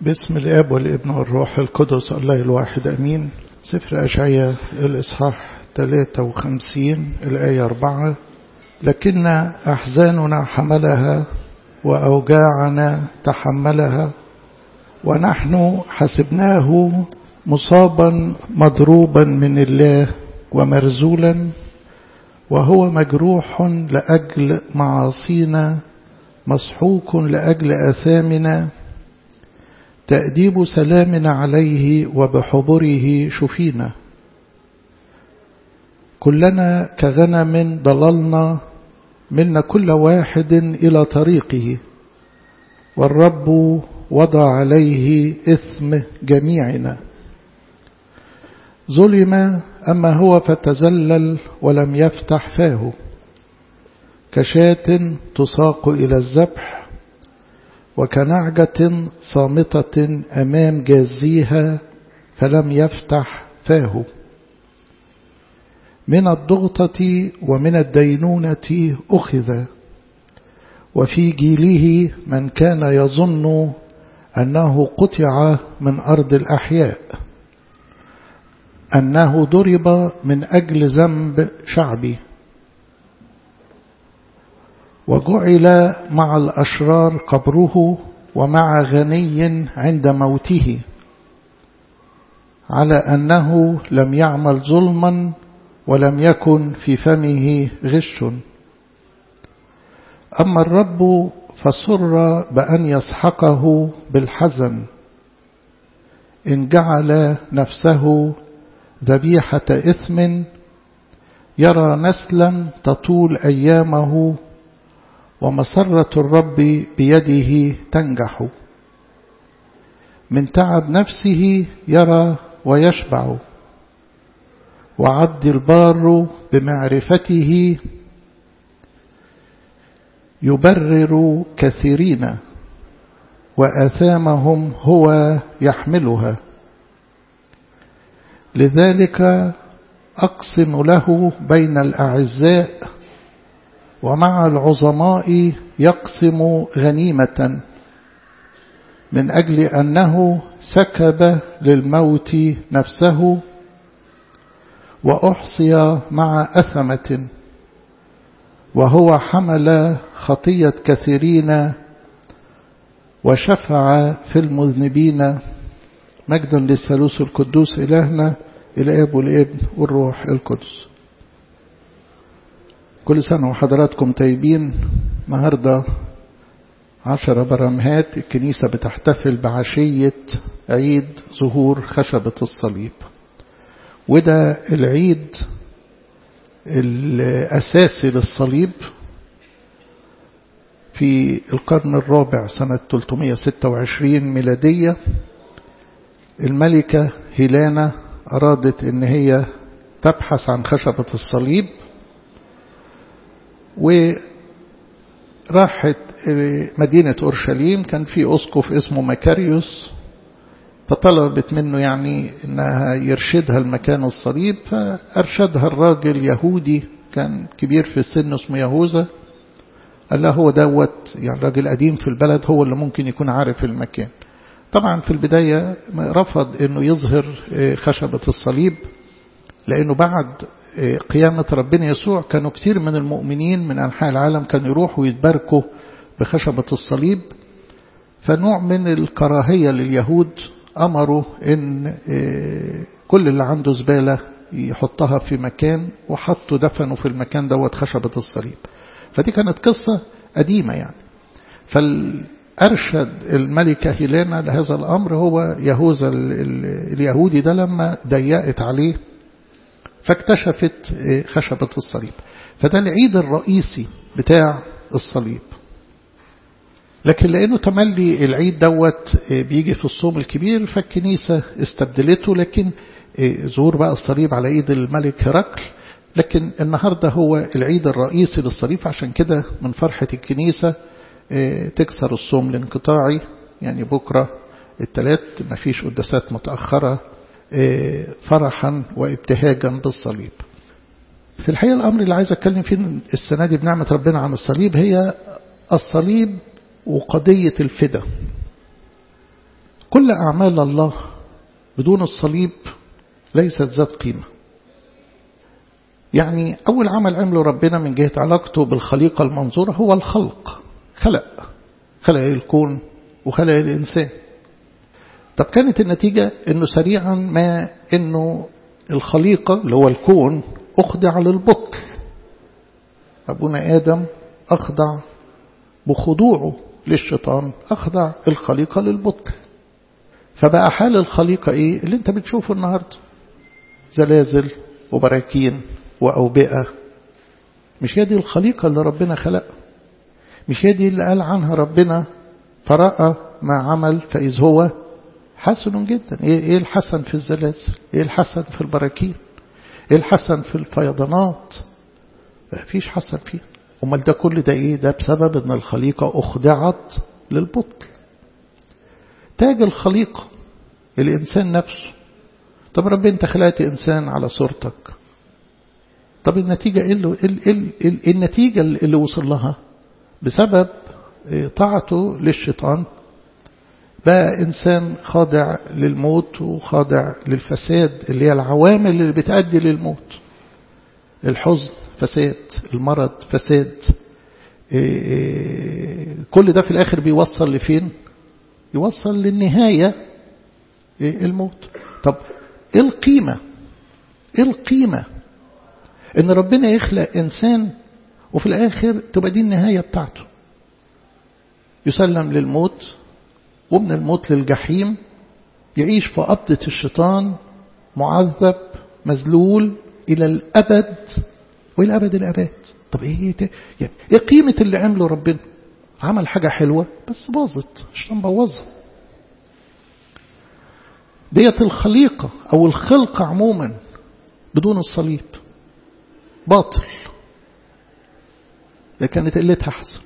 باسم الاب والابن والروح القدس الله الواحد امين سفر اشعياء الاصحاح 53 الايه 4 لكن احزاننا حملها واوجاعنا تحملها ونحن حسبناه مصابا مضروبا من الله ومرزولا وهو مجروح لاجل معاصينا مسحوق لاجل اثامنا تأديب سلامنا عليه وبحبره شفينا كلنا كغنم ضللنا منا كل واحد إلى طريقه والرب وضع عليه إثم جميعنا ظلم أما هو فتزلل ولم يفتح فاه كشاة تساق إلى الذبح وكنعجة صامتة أمام جازيها فلم يفتح فاه من الضغطة ومن الدينونة أخذ وفي جيله من كان يظن أنه قطع من أرض الأحياء أنه ضرب من أجل ذنب شعبي وجعل مع الأشرار قبره ومع غني عند موته على أنه لم يعمل ظلما ولم يكن في فمه غش أما الرب فسر بأن يسحقه بالحزن إن جعل نفسه ذبيحة إثم يرى نسلا تطول أيامه ومسرة الرب بيده تنجح من تعب نفسه يرى ويشبع وعد البار بمعرفته يبرر كثيرين وآثامهم هو يحملها لذلك أقسم له بين الأعزاء ومع العظماء يقسم غنيمة من أجل أنه سكب للموت نفسه وأحصي مع أثمة وهو حمل خطية كثيرين وشفع في المذنبين مجدا للثالوث القدوس إلهنا الآب والابن والروح القدس كل سنة وحضراتكم طيبين النهاردة عشرة برمهات الكنيسة بتحتفل بعشية عيد ظهور خشبة الصليب وده العيد الأساسي للصليب في القرن الرابع سنة 326 ميلادية الملكة هيلانا أرادت إن هي تبحث عن خشبة الصليب وراحت مدينة أورشليم كان في أسقف اسمه مكاريوس فطلبت منه يعني انها يرشدها المكان الصليب فارشدها الراجل يهودي كان كبير في السن اسمه يهوذا قال له هو دوت يعني راجل قديم في البلد هو اللي ممكن يكون عارف المكان طبعا في البداية رفض انه يظهر خشبة الصليب لانه بعد قيامة ربنا يسوع كانوا كتير من المؤمنين من أنحاء العالم كانوا يروحوا يتباركوا بخشبة الصليب فنوع من الكراهية لليهود أمروا إن كل اللي عنده زبالة يحطها في مكان وحطوا دفنوا في المكان دوت خشبة الصليب فدي كانت قصة قديمة يعني فالأرشد الملكة هيلانا لهذا الأمر هو يهوذا اليهودي ده لما ضيقت عليه فاكتشفت خشبة الصليب فده العيد الرئيسي بتاع الصليب لكن لأنه تملي العيد دوت بيجي في الصوم الكبير فالكنيسة استبدلته لكن ظهور بقى الصليب على ايد الملك هرقل لكن النهاردة هو العيد الرئيسي للصليب عشان كده من فرحة الكنيسة تكسر الصوم الانقطاعي يعني بكرة الثلاث مفيش قداسات متأخرة فرحا وابتهاجا بالصليب في الحقيقة الأمر اللي عايز أتكلم فيه السنة دي بنعمة ربنا عن الصليب هي الصليب وقضية الفدا كل أعمال الله بدون الصليب ليست ذات قيمة يعني أول عمل عمله ربنا من جهة علاقته بالخليقة المنظورة هو الخلق خلق خلق الكون وخلق الإنسان طب كانت النتيجة أنه سريعا ما أنه الخليقة اللي هو الكون أخضع للبطل أبونا آدم أخضع بخضوعه للشيطان أخضع الخليقة للبطل فبقى حال الخليقة إيه اللي أنت بتشوفه النهاردة زلازل وبراكين وأوبئة مش هي دي الخليقة اللي ربنا خلقها مش هي دي اللي قال عنها ربنا فرأى ما عمل فإذ هو حسن جدا إيه الحسن في الزلازل إيه الحسن في البراكين إيه الحسن في الفيضانات ما فيش حسن فيها أمال ده كل ده إيه ده بسبب أن الخليقة أخضعت للبطل تاج الخليقة الإنسان نفسه طب رب أنت خلقت إنسان على صورتك طب النتيجة إيه اللي إيه إيه النتيجة اللي وصل لها بسبب طاعته للشيطان بقى إنسان خاضع للموت وخاضع للفساد اللي هي العوامل اللي بتأدي للموت الحزن فساد المرض فساد كل ده في الآخر بيوصل لفين يوصل للنهاية الموت طب ايه القيمة ايه القيمة ان ربنا يخلق انسان وفي الاخر تبقى دي النهاية بتاعته يسلم للموت ومن الموت للجحيم يعيش في قبضة الشيطان معذب مذلول إلى الأبد وإلى أبد الأبد طب إيه يعني إيه قيمة اللي عمله ربنا عمل حاجة حلوة بس باظت الشيطان بوظها ديت الخليقة أو الخلقة عموما بدون الصليب باطل ده كانت قلتها أحسن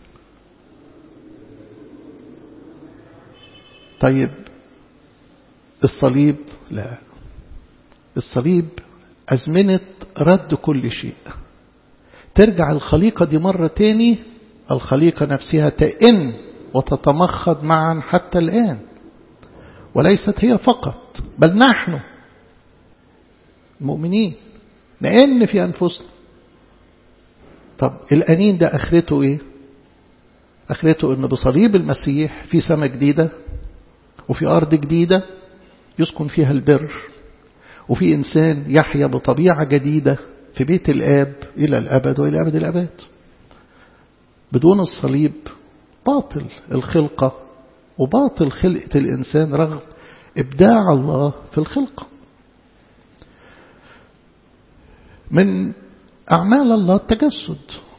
طيب الصليب لا الصليب أزمنة رد كل شيء ترجع الخليقة دي مرة تاني الخليقة نفسها تئن وتتمخض معا حتى الآن وليست هي فقط بل نحن المؤمنين نئن في أنفسنا طب الأنين ده أخرته إيه أخرته أن بصليب المسيح في سماء جديدة وفي أرض جديدة يسكن فيها البر وفي إنسان يحيا بطبيعة جديدة في بيت الآب إلى الأبد وإلى أبد الأبد بدون الصليب باطل الخلقة وباطل خلقة الإنسان رغم إبداع الله في الخلقة من أعمال الله التجسد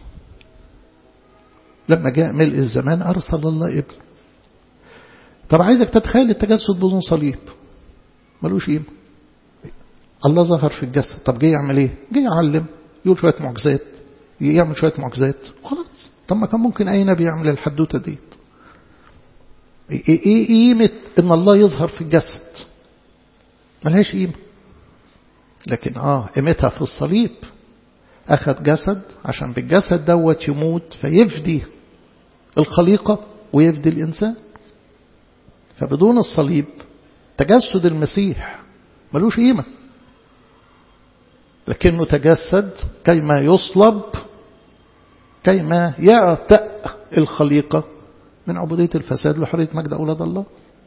لما جاء ملء الزمان أرسل الله ابنه طب عايزك تتخيل التجسد بدون صليب ملوش قيمة الله ظهر في الجسد طب جه يعمل ايه جه يعلم يقول شوية معجزات يعمل شوية معجزات خلاص طب ما كان ممكن أي نبي يعمل الحدوتة ديت ايه قيمة ان الله يظهر في الجسد ملهاش قيمة لكن اه قيمتها في الصليب أخذ جسد عشان بالجسد دوت يموت فيفدي الخليقة ويفدي الإنسان فبدون الصليب تجسد المسيح ملوش قيمة لكنه تجسد كيما يصلب كيما يعتق الخليقة من عبودية الفساد لحرية مجد أولاد الله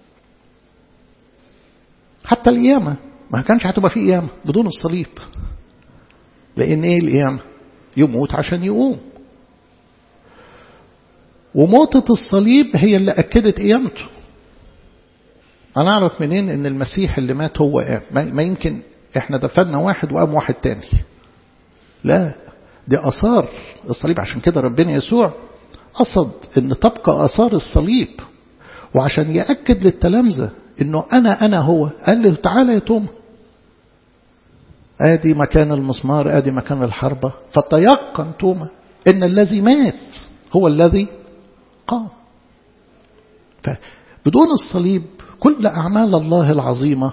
حتى القيامة ما كانش هتبقى في قيامة بدون الصليب لأن إيه القيامة يموت عشان يقوم وموتة الصليب هي اللي أكدت قيامته أنا أعرف منين إن المسيح اللي مات هو قام ما يمكن إحنا دفنا واحد وقام واحد تاني لا دي أثار الصليب عشان كده ربنا يسوع قصد إن تبقى أثار الصليب وعشان يأكد للتلامذة إنه أنا أنا هو قال له تعالى يا توما آدي مكان المسمار آدي مكان الحربة فتيقن توما إن الذي مات هو الذي قام فبدون الصليب كل أعمال الله العظيمة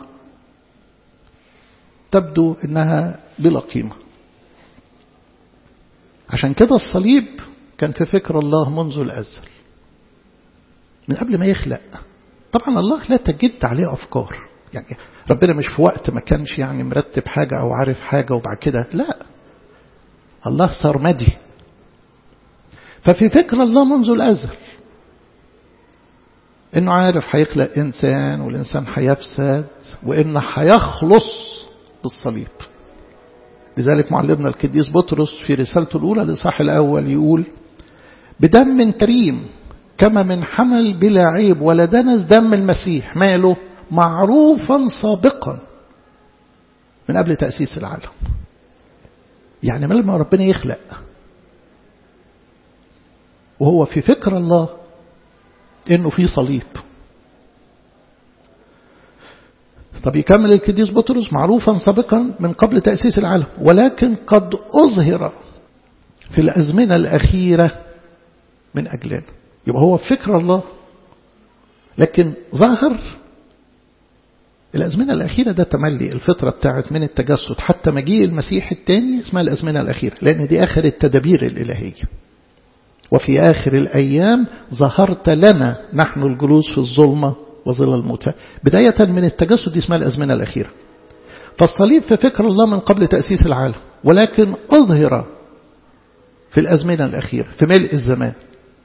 تبدو إنها بلا قيمة عشان كده الصليب كان في فكر الله منذ الأزل من قبل ما يخلق طبعا الله لا تجد عليه أفكار يعني ربنا مش في وقت ما كانش يعني مرتب حاجة أو عارف حاجة وبعد كده لا الله سرمدي ففي فكر الله منذ الأزل إنه عارف هيخلق إنسان والإنسان هيفسد وإنه هيخلص بالصليب لذلك معلمنا القديس بطرس في رسالته الأولى الإصحاح الأول يقول بدم كريم كما من حمل بلا عيب ولا دنس دم المسيح ماله معروفا سابقا من قبل تأسيس العالم يعني لما ربنا يخلق وهو في فكر الله انه في صليب طب يكمل القديس بطرس معروفا سابقا من قبل تأسيس العالم ولكن قد أظهر في الأزمنة الأخيرة من أجلنا يبقى هو فكر الله لكن ظهر الأزمنة الأخيرة ده تملي الفترة بتاعت من التجسد حتى مجيء المسيح الثاني اسمها الأزمنة الأخيرة لأن دي آخر التدابير الإلهية وفي آخر الأيام ظهرت لنا نحن الجلوس في الظلمة وظل الموت بداية من التجسد دي اسمها الأزمنة الأخيرة فالصليب في فكر الله من قبل تأسيس العالم ولكن أظهر في الأزمنة الأخيرة في ملء الزمان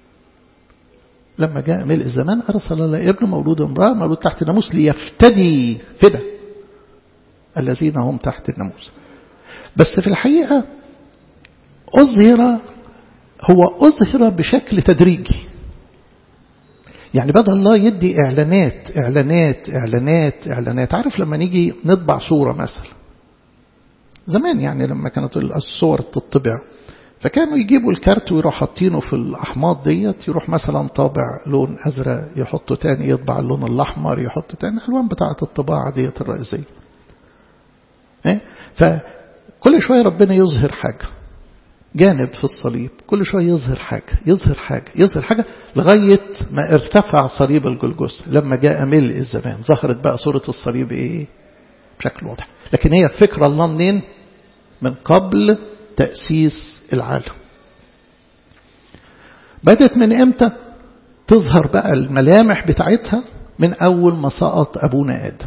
لما جاء ملء الزمان أرسل الله ابن مولود امرأة مولود تحت الناموس ليفتدي فدا الذين هم تحت الناموس بس في الحقيقة أظهر هو أظهر بشكل تدريجي يعني بدل الله يدي إعلانات إعلانات إعلانات إعلانات عارف لما نيجي نطبع صورة مثلا زمان يعني لما كانت الصور تطبع فكانوا يجيبوا الكارت ويروحوا حاطينه في الأحماض ديت يروح مثلا طابع لون أزرق يحطه تاني يطبع اللون الأحمر يحطه تاني الألوان بتاعة الطباعة ديت الرئيسية إيه؟ فكل شوية ربنا يظهر حاجة جانب في الصليب كل شوية يظهر حاجة يظهر حاجة يظهر حاجة لغاية ما ارتفع صليب الجلجوس لما جاء ملء الزمان ظهرت بقى صورة الصليب ايه بشكل واضح لكن هي فكرة الله منين من قبل تأسيس العالم بدت من امتى تظهر بقى الملامح بتاعتها من أول ما سقط أبونا آدم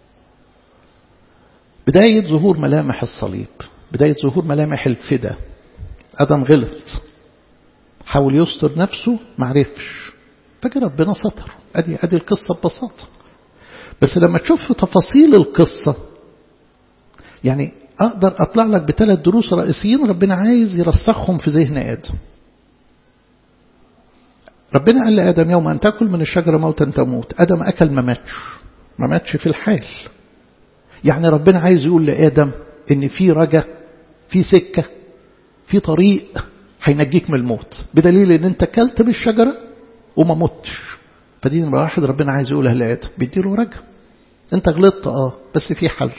بداية ظهور ملامح الصليب بداية ظهور ملامح الفدا آدم غلط حاول يستر نفسه معرفش فجأة ربنا ستر أدي, أدي القصة ببساطة بس لما تشوف تفاصيل القصة يعني أقدر أطلع لك بثلاث دروس رئيسيين ربنا عايز يرسخهم في ذهن آدم ربنا قال لآدم يوم أن تأكل من الشجرة موتا تموت آدم أكل ما ماتش ما ماتش في الحال يعني ربنا عايز يقول لآدم إن في رجا في سكة في طريق هينجيك من الموت بدليل ان انت كلت بالشجرة وما متش فدي نمرة واحد ربنا عايز يقولها لآدم بيديله رجا انت غلطت اه بس في حل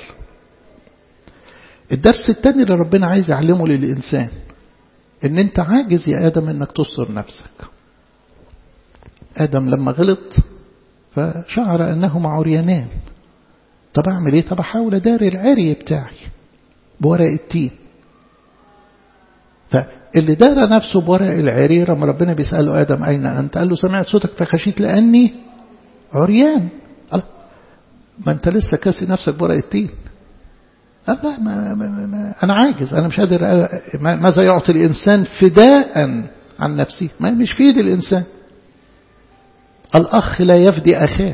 الدرس الثاني اللي ربنا عايز يعلمه للإنسان ان انت عاجز يا آدم انك تستر نفسك آدم لما غلط فشعر أنهما عريانان طب أعمل إيه طب أحاول أداري العري بتاعي بورق التين فاللي دار نفسه بورق العري لما ربنا بيسأله آدم أين أنت قال له سمعت صوتك فخشيت لأني عريان قال ما أنت لسه كاسي نفسك بورق التين قال لا ما ما ما أنا عاجز أنا مش قادر ماذا يعطي الإنسان فداء عن نفسه ما مش في ايد الإنسان الأخ لا يفدي أخاه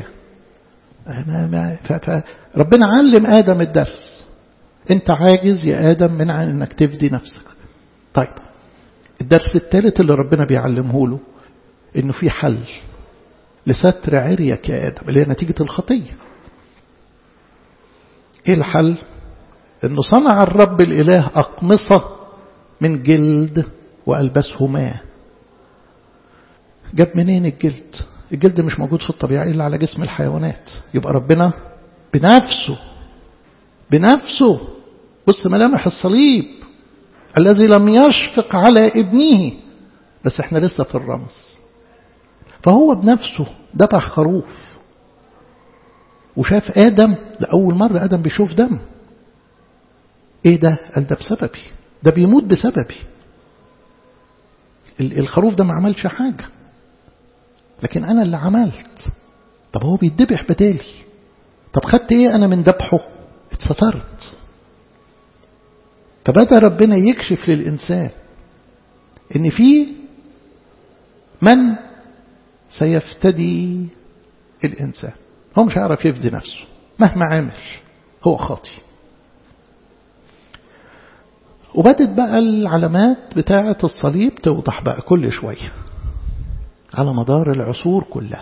فربنا علم آدم الدرس أنت عاجز يا آدم من أنك تفدي نفسك طيب الدرس الثالث اللي ربنا بيعلمه له انه في حل لستر عريك يا ادم اللي هي نتيجه الخطيه ايه الحل انه صنع الرب الاله اقمصه من جلد والبسه ماء جاب منين الجلد الجلد مش موجود في الطبيعه الا على جسم الحيوانات يبقى ربنا بنفسه بنفسه بص ملامح الصليب الذي لم يشفق على ابنه بس احنا لسه في الرمز فهو بنفسه ذبح خروف وشاف آدم لأول مرة آدم بيشوف دم ايه ده قال ده بسببي ده بيموت بسببي الخروف ده ما عملش حاجة لكن أنا اللي عملت طب هو بيتذبح بدالي طب خدت ايه انا من ذبحه اتسترت فبدأ ربنا يكشف للإنسان إن في من سيفتدي الإنسان هو مش هيعرف يفدي نفسه مهما عمل هو خاطي وبدت بقى العلامات بتاعة الصليب توضح بقى كل شوية على مدار العصور كلها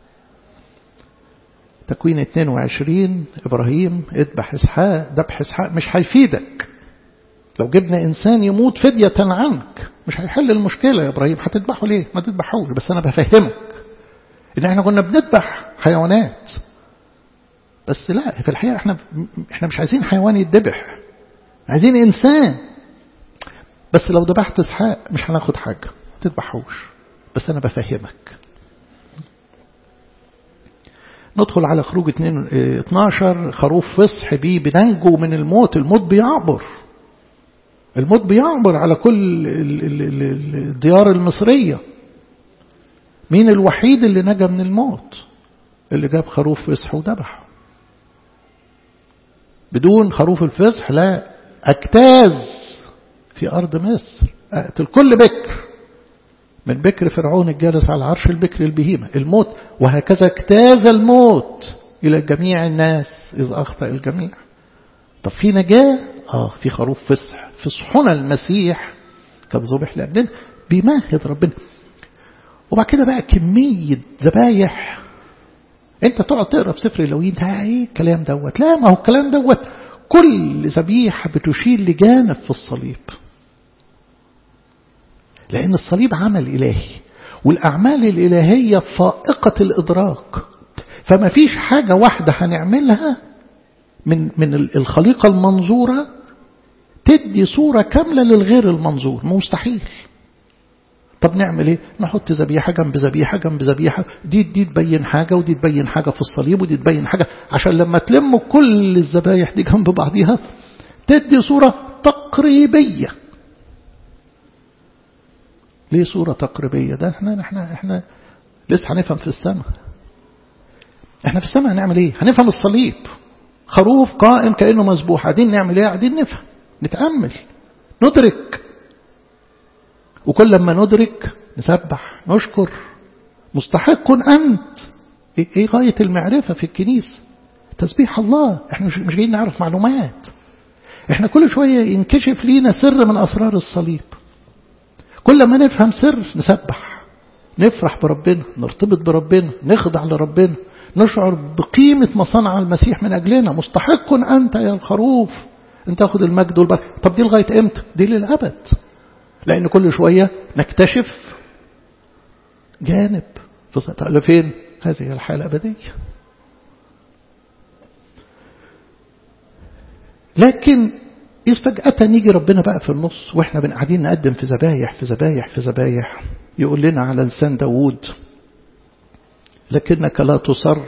تكوين 22 إبراهيم اذبح إسحاق ذبح إسحاق مش هيفيدك لو جبنا إنسان يموت فدية عنك مش هيحل المشكلة يا إبراهيم هتذبحه ليه ما تذبحوش بس أنا بفهمك إن إحنا كنا بنذبح حيوانات بس لا في الحقيقة إحنا إحنا مش عايزين حيوان يتذبح عايزين إنسان بس لو ذبحت إسحاق مش هناخد حاجة ما تذبحوش بس أنا بفهمك ندخل على خروج 12 خروف فصح بيه بننجو من الموت الموت بيعبر الموت بيعبر على كل الديار المصرية مين الوحيد اللي نجا من الموت اللي جاب خروف فصح وذبحه بدون خروف الفصح لا اجتاز في أرض مصر أقتل كل بكر من بكر فرعون الجالس على عرش البكر البهيمة الموت وهكذا اجتاز الموت إلى جميع الناس إذ أخطأ الجميع طب في نجاة آه في خروف فصح فصحنا المسيح كان ذبح لأجلنا بيمهد ربنا وبعد كده بقى كمية ذبايح انت تقعد تقرا في سفر اللوين ده ايه الكلام دوت لا ما هو الكلام دوت كل ذبيحة بتشير لجانب في الصليب لأن الصليب عمل إلهي والأعمال الإلهية فائقة الإدراك فما فيش حاجة واحدة هنعملها من من الخليقة المنظورة تدي صورة كاملة للغير المنظور مستحيل طب نعمل ايه نحط ذبيحة جنب ذبيحة جنب ذبيحة دي دي تبين حاجة ودي تبين حاجة في الصليب ودي تبين حاجة عشان لما تلموا كل الذبايح دي جنب بعضيها تدي صورة تقريبية ليه صورة تقريبية ده احنا احنا احنا لسه هنفهم في السماء احنا في السماء هنعمل ايه هنفهم الصليب خروف قائم كأنه مذبوح قاعدين نعمل ايه قاعدين نفهم نتأمل ندرك وكل لما ندرك نسبح نشكر مستحق أنت ايه غاية المعرفة في الكنيسة تسبيح الله احنا مش مش جايين نعرف معلومات احنا كل شوية ينكشف لينا سر من أسرار الصليب كل ما نفهم سر نسبح نفرح بربنا نرتبط بربنا نخضع لربنا نشعر بقيمة ما صنع المسيح من أجلنا مستحق أنت يا الخروف أنت تاخد المجد والبركة طب دي لغاية إمتى دي للأبد لأن كل شوية نكتشف جانب فين هذه الحياة الأبدية لكن إذ فجأة يجي ربنا بقى في النص وإحنا قاعدين نقدم في ذبايح في ذبايح في ذبايح يقول لنا على لسان داوود لكنك لا تصر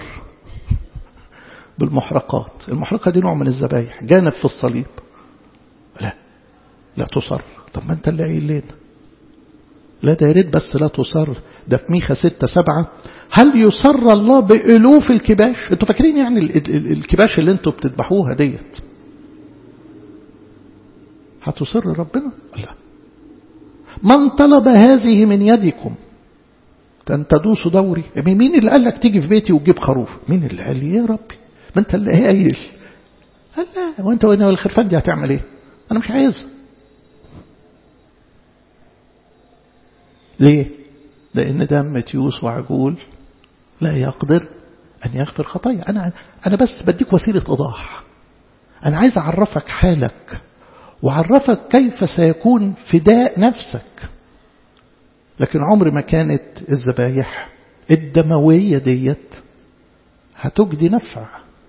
بالمحرقات المحرقة دي نوع من الذبايح جانب في الصليب لا لا تصر طب ما انت اللي قايل لنا لا ده يا ريت بس لا تصر ده في ميخا ستة سبعة هل يسر الله بألوف الكباش انتوا فاكرين يعني الكباش اللي انتوا بتذبحوها ديت هتصر ربنا لا من طلب هذه من يدكم أن تدوسوا دوري مين اللي قال لك تيجي في بيتي وتجيب خروف مين اللي قال لي يا ربي ما انت اللي قايل قال لا وانت وانا الخرفان دي هتعمل ايه انا مش عايزها ليه لان دم تيوس وعجول لا يقدر ان يغفر خطايا انا انا بس بديك وسيله ايضاح انا عايز اعرفك حالك وعرفك كيف سيكون فداء نفسك لكن عمر ما كانت الذبايح الدموية ديت هتجدي نفع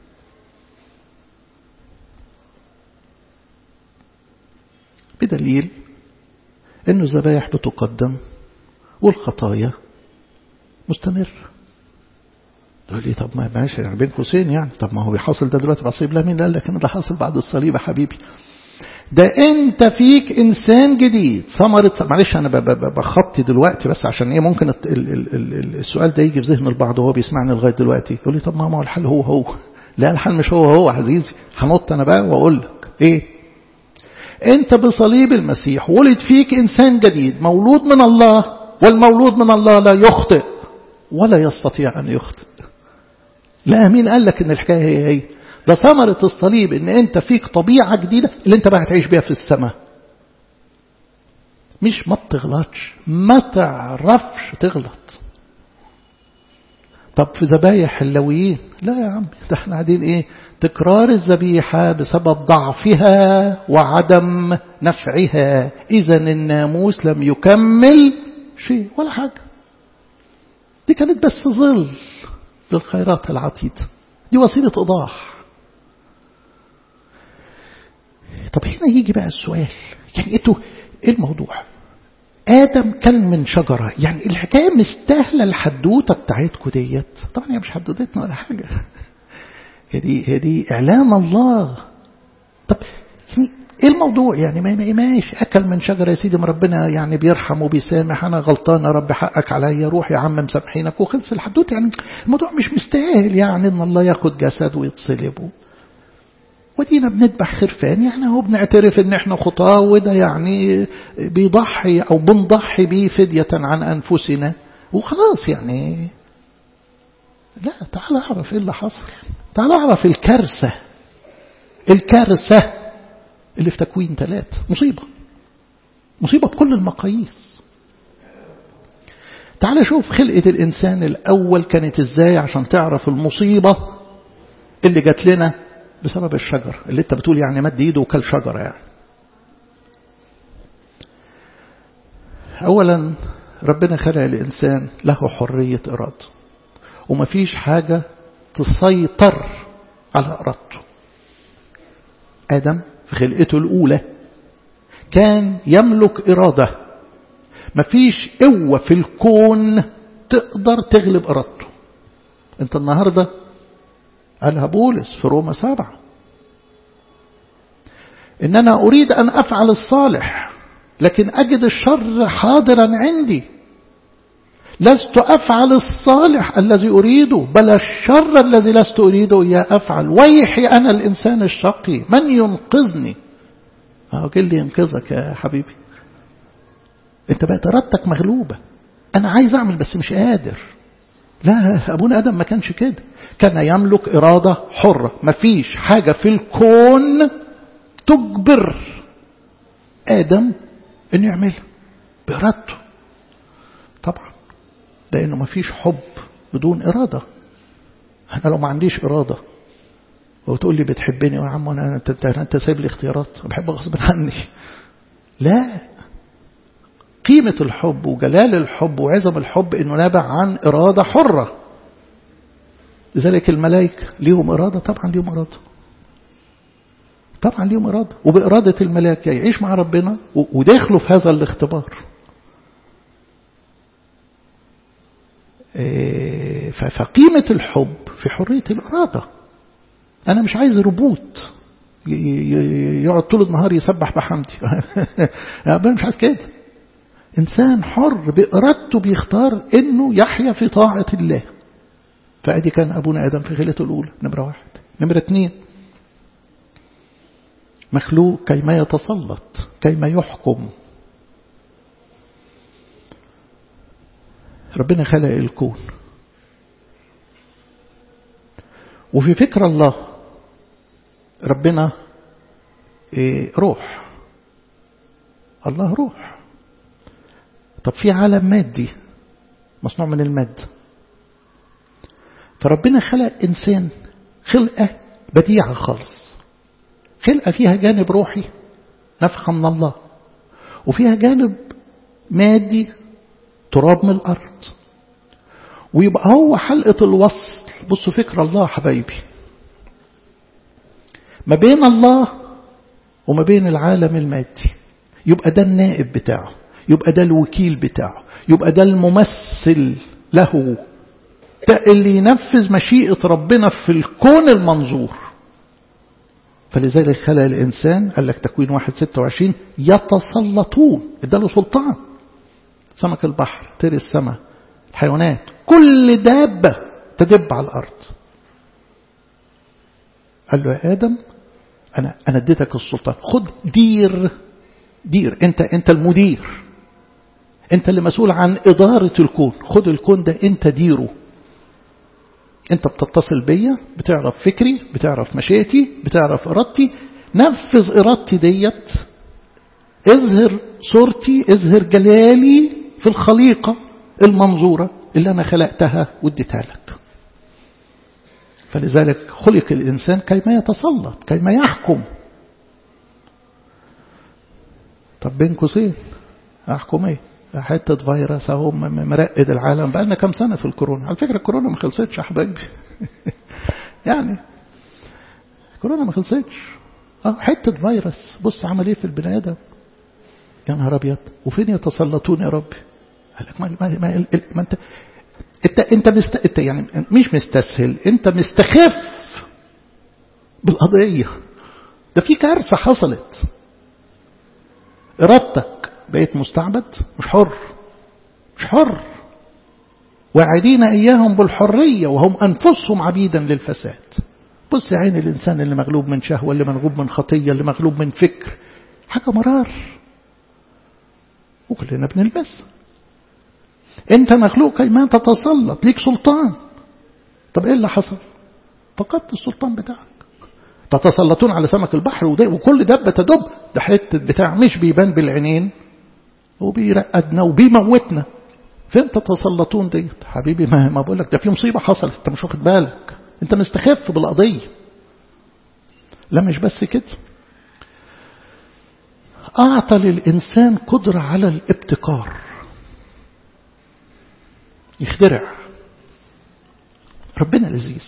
بدليل انه الذبايح بتقدم والخطايا مستمر تقول لي طب ما ماشي بين قوسين يعني طب ما هو بيحصل ده دلوقتي بعد الصليب لا مين قال لك ان ده حاصل بعد الصليب يا حبيبي ده انت فيك انسان جديد ثمرة معلش انا بخطي دلوقتي بس عشان ايه ممكن ال ال ال السؤال ده يجي في ذهن البعض وهو بيسمعني لغايه دلوقتي يقول لي طب ما هو الحل هو هو لا الحل مش هو هو عزيزي هنط انا بقى واقول لك ايه انت بصليب المسيح ولد فيك انسان جديد مولود من الله والمولود من الله لا يخطئ ولا يستطيع ان يخطئ لا مين قال لك ان الحكايه هي هي ده ثمرة الصليب ان انت فيك طبيعة جديدة اللي انت بقى هتعيش بيها في السماء مش ما بتغلطش ما تعرفش تغلط طب في ذبايح اللويين لا يا عم ده احنا قاعدين ايه تكرار الذبيحة بسبب ضعفها وعدم نفعها اذا الناموس لم يكمل شيء ولا حاجة دي كانت بس ظل للخيرات العتيدة دي وسيلة إيضاح طب هنا يجي بقى السؤال يعني انتوا ايه الموضوع آدم كان من شجرة يعني الحكاية مستاهلة الحدوتة بتاعتكم ديت طبعا هي مش حدوتتنا ولا حاجة هي دي, هي دي إعلان الله طب يعني ايه الموضوع يعني ما ماشي اكل من شجره يا سيدي ما ربنا يعني بيرحم وبيسامح انا غلطان يا رب حقك عليا روح يا عم مسامحينك وخلص الحدوته يعني الموضوع مش مستاهل يعني ان الله ياخد جسد ويتصلب ودينا بنذبح خرفان يعني هو بنعترف ان احنا خطاه وده يعني بيضحي او بنضحي بيه فدية عن انفسنا وخلاص يعني لا تعال اعرف ايه اللي حصل تعال اعرف الكارثة الكارثة اللي في تكوين ثلاث مصيبة مصيبة بكل المقاييس تعال شوف خلقة الإنسان الأول كانت إزاي عشان تعرف المصيبة اللي جات لنا بسبب الشجر اللي انت بتقول يعني مد ايده وكل شجرة يعني أولا ربنا خلق الإنسان له حرية إرادة ومفيش حاجة تسيطر على إرادته آدم في خلقته الأولى كان يملك إرادة مفيش قوة في الكون تقدر تغلب إرادته انت النهاردة قالها بولس في روما سبعة إن أنا أريد أن أفعل الصالح لكن أجد الشر حاضرا عندي لست أفعل الصالح الذي أريده بل الشر الذي لست أريده إياه أفعل ويحي أنا الإنسان الشقي من ينقذني أهو قل لي ينقذك يا حبيبي أنت بقت إرادتك مغلوبة أنا عايز أعمل بس مش قادر لا أبونا آدم ما كانش كده كان يملك إرادة حرة مفيش حاجة في الكون تجبر آدم أن يعملها بإرادته طبعا لأنه مفيش حب بدون إرادة أنا لو ما عنديش إرادة وتقول لي بتحبني يا عم أنا أنت, انت, انت سايب لي اختيارات بحب غصب عني لا قيمة الحب وجلال الحب وعظم الحب انه نابع عن إرادة حرة لذلك الملائكة ليهم إرادة طبعا ليهم إرادة طبعا ليهم إرادة وبإرادة الملائكة يعيش مع ربنا ودخلوا في هذا الاختبار فقيمة الحب في حرية الإرادة أنا مش عايز ربوت يقعد طول النهار يسبح بحمدي أنا مش عايز كده إنسان حر بإرادته بيختار إنه يحيا في طاعة الله فأدي كان أبونا آدم في خلته الأولى نمرة واحد نمرة اثنين مخلوق كيما يتسلط كيما يحكم ربنا خلق الكون وفي فكر الله ربنا روح الله روح طب في عالم مادي مصنوع من المادة فربنا خلق إنسان خلقة بديعة خالص خلقة فيها جانب روحي نفخة من الله وفيها جانب مادي تراب من الأرض ويبقى هو حلقة الوصل بصوا فكر الله حبايبي ما بين الله وما بين العالم المادي يبقى ده النائب بتاعه يبقى ده الوكيل بتاعه يبقى ده الممثل له ده اللي ينفذ مشيئة ربنا في الكون المنظور فلذلك خلق الإنسان قال لك تكوين واحد ستة وعشرين يتسلطون اداله سلطان سمك البحر طير السماء الحيوانات كل دابة تدب على الأرض قال له يا آدم أنا أنا اديتك السلطان خد دير دير أنت أنت المدير أنت اللي مسؤول عن إدارة الكون خد الكون ده أنت ديره أنت بتتصل بيا بتعرف فكري بتعرف مشيئتي بتعرف إرادتي نفذ إرادتي ديت اظهر صورتي اظهر جلالي في الخليقة المنظورة اللي أنا خلقتها واديتها لك فلذلك خلق الإنسان كيما يتسلط كيما يحكم طب بين قوسين أحكم إيه حتة فيروس اهو مرقد العالم بقى لنا كام سنة في الكورونا على فكرة الكورونا ما خلصتش يا حبايبي يعني الكورونا ما خلصتش اه حتة فيروس بص عمل ايه في البني ادم يا نهار ابيض وفين يتسلطون يا رب قال لك ما, ما, ما, ما انت انت انت, مست... انت يعني مش مستسهل انت مستخف بالقضيه ده في كارثه حصلت ارادتك بقيت مستعبد مش حر مش حر وعدين إياهم بالحرية وهم أنفسهم عبيدا للفساد بص يا عين الإنسان اللي مغلوب من شهوة اللي مغلوب من خطية اللي مغلوب من فكر حاجة مرار وكلنا بنلبس انت مخلوق كيما تتسلط ليك سلطان طب ايه اللي حصل فقدت السلطان بتاعك تتسلطون على سمك البحر وكل دبة تدب ده حتة بتاع مش بيبان بالعينين وبيرقدنا وبيموتنا فين تتسلطون ديت حبيبي ما, ما بقول لك ده في مصيبة حصلت انت مش واخد بالك انت مستخف بالقضية لا مش بس كده أعطى للإنسان قدرة على الابتكار يخترع ربنا لذيذ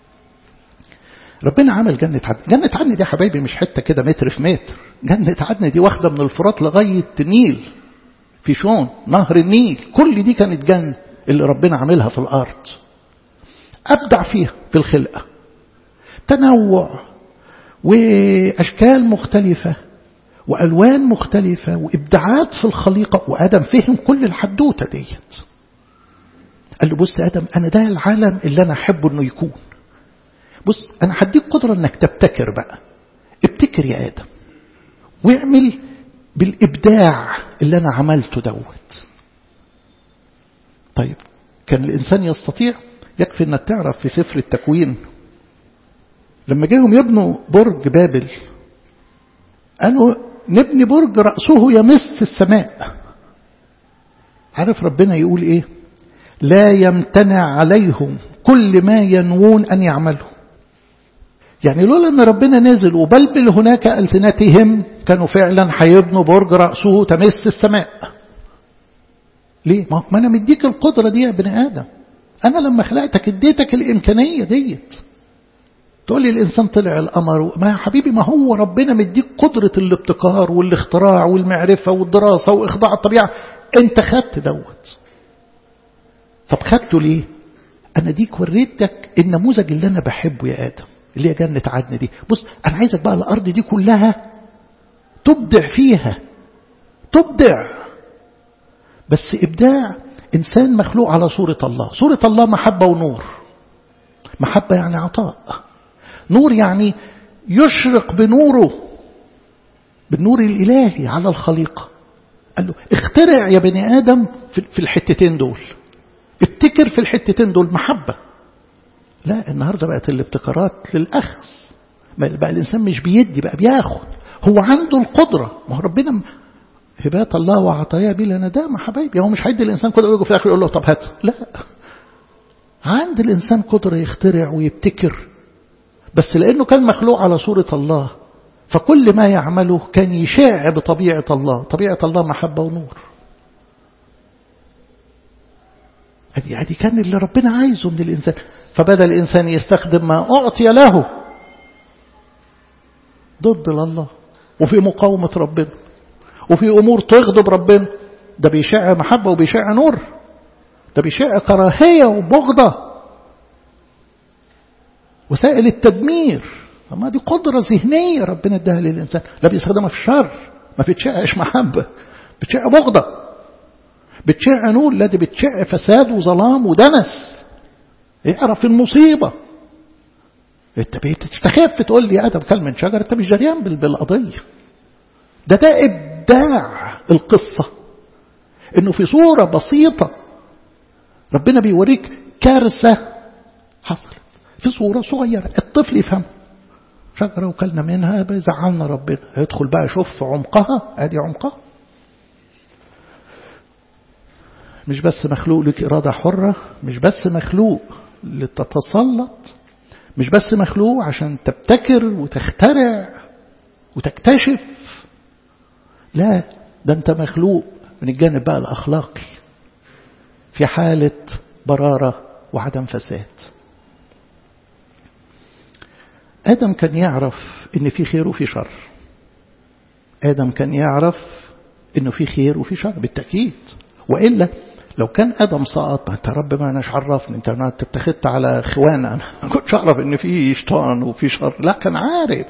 ربنا عمل جنة عدن جنة عدن دي يا حبايبي مش حتة كده متر في متر جنة عدن دي واخدة من الفرات لغاية النيل في شون نهر النيل كل دي كانت جنة اللي ربنا عاملها في الأرض أبدع فيها في الخلقة تنوع وأشكال مختلفة وألوان مختلفة وإبداعات في الخليقة وآدم فهم كل الحدوتة ديت قال له بص يا آدم أنا ده العالم اللي أنا أحبه أنه يكون بص أنا هديك قدرة أنك تبتكر بقى ابتكر يا آدم واعمل بالإبداع اللي أنا عملته دوت طيب كان الإنسان يستطيع يكفي أنك تعرف في سفر التكوين لما جاهم يبنوا برج بابل قالوا نبني برج رأسه يمس السماء عارف ربنا يقول ايه لا يمتنع عليهم كل ما ينوون أن يعملوا يعني لولا أن ربنا نزل وبلبل هناك ألسنتهم كانوا فعلا هيبنوا برج رأسه تمس السماء ليه؟ ما أنا مديك القدرة دي يا بني آدم أنا لما خلقتك اديتك الإمكانية ديت تقول لي الإنسان طلع القمر ما يا حبيبي ما هو ربنا مديك قدرة الابتكار والاختراع والمعرفة والدراسة وإخضاع الطبيعة أنت خدت دوت طب خدته ليه أنا ديك وريتك النموذج اللي أنا بحبه يا آدم اللي هي جنة عدن دي بص أنا عايزك بقى الأرض دي كلها تبدع فيها تبدع بس إبداع إنسان مخلوق على صورة الله صورة الله محبة ونور محبة يعني عطاء نور يعني يشرق بنوره بالنور الإلهي على الخليقة قال له اخترع يا بني آدم في الحتتين دول ابتكر في الحتتين دول محبة لا النهاردة بقت الابتكارات للأخذ بقى الإنسان مش بيدي بقى بياخد هو عنده القدرة ما هو ربنا هبات الله وعطايا بلا ندامة حبايبي هو مش هيدي الإنسان قدرة ويجي في الآخر يقول له طب هات لا عند الإنسان قدرة يخترع ويبتكر بس لأنه كان مخلوق على صورة الله فكل ما يعمله كان يشاع بطبيعة الله طبيعة الله محبة ونور هذه هذه كان اللي ربنا عايزه من الإنسان فبدأ الإنسان يستخدم ما أعطي له ضد الله وفي مقاومة ربنا وفي أمور تغضب ربنا ده بيشع محبة وبيشع نور ده بيشع كراهية وبغضة وسائل التدمير ما دي قدرة ذهنية ربنا اداها للإنسان لا بيستخدمها في الشر ما بتشعش محبة بتشع بغضة بتشع نور لا دي بتشع فساد وظلام ودنس اعرف المصيبة انت بتستخف تقول لي يا ادم كل من شجر انت مش جريان بالقضية ده ده ابداع القصة انه في صورة بسيطة ربنا بيوريك كارثة حصلت في صورة صغيرة الطفل يفهم شجرة وكلنا منها بيزعلنا ربنا يدخل بقى يشوف في عمقها ادي عمقها مش بس مخلوق لك إرادة حرة مش بس مخلوق لتتسلط مش بس مخلوق عشان تبتكر وتخترع وتكتشف لا ده انت مخلوق من الجانب بقى الأخلاقي في حالة برارة وعدم فساد آدم كان يعرف إن في خير وفي شر آدم كان يعرف إنه في خير وفي شر بالتأكيد وإلا لو كان آدم سقط أنت رب ما أناش عرفني أنت ما اتخذت على خوانا أنا ما كنتش أعرف إن في شيطان وفي شر لا كان عارف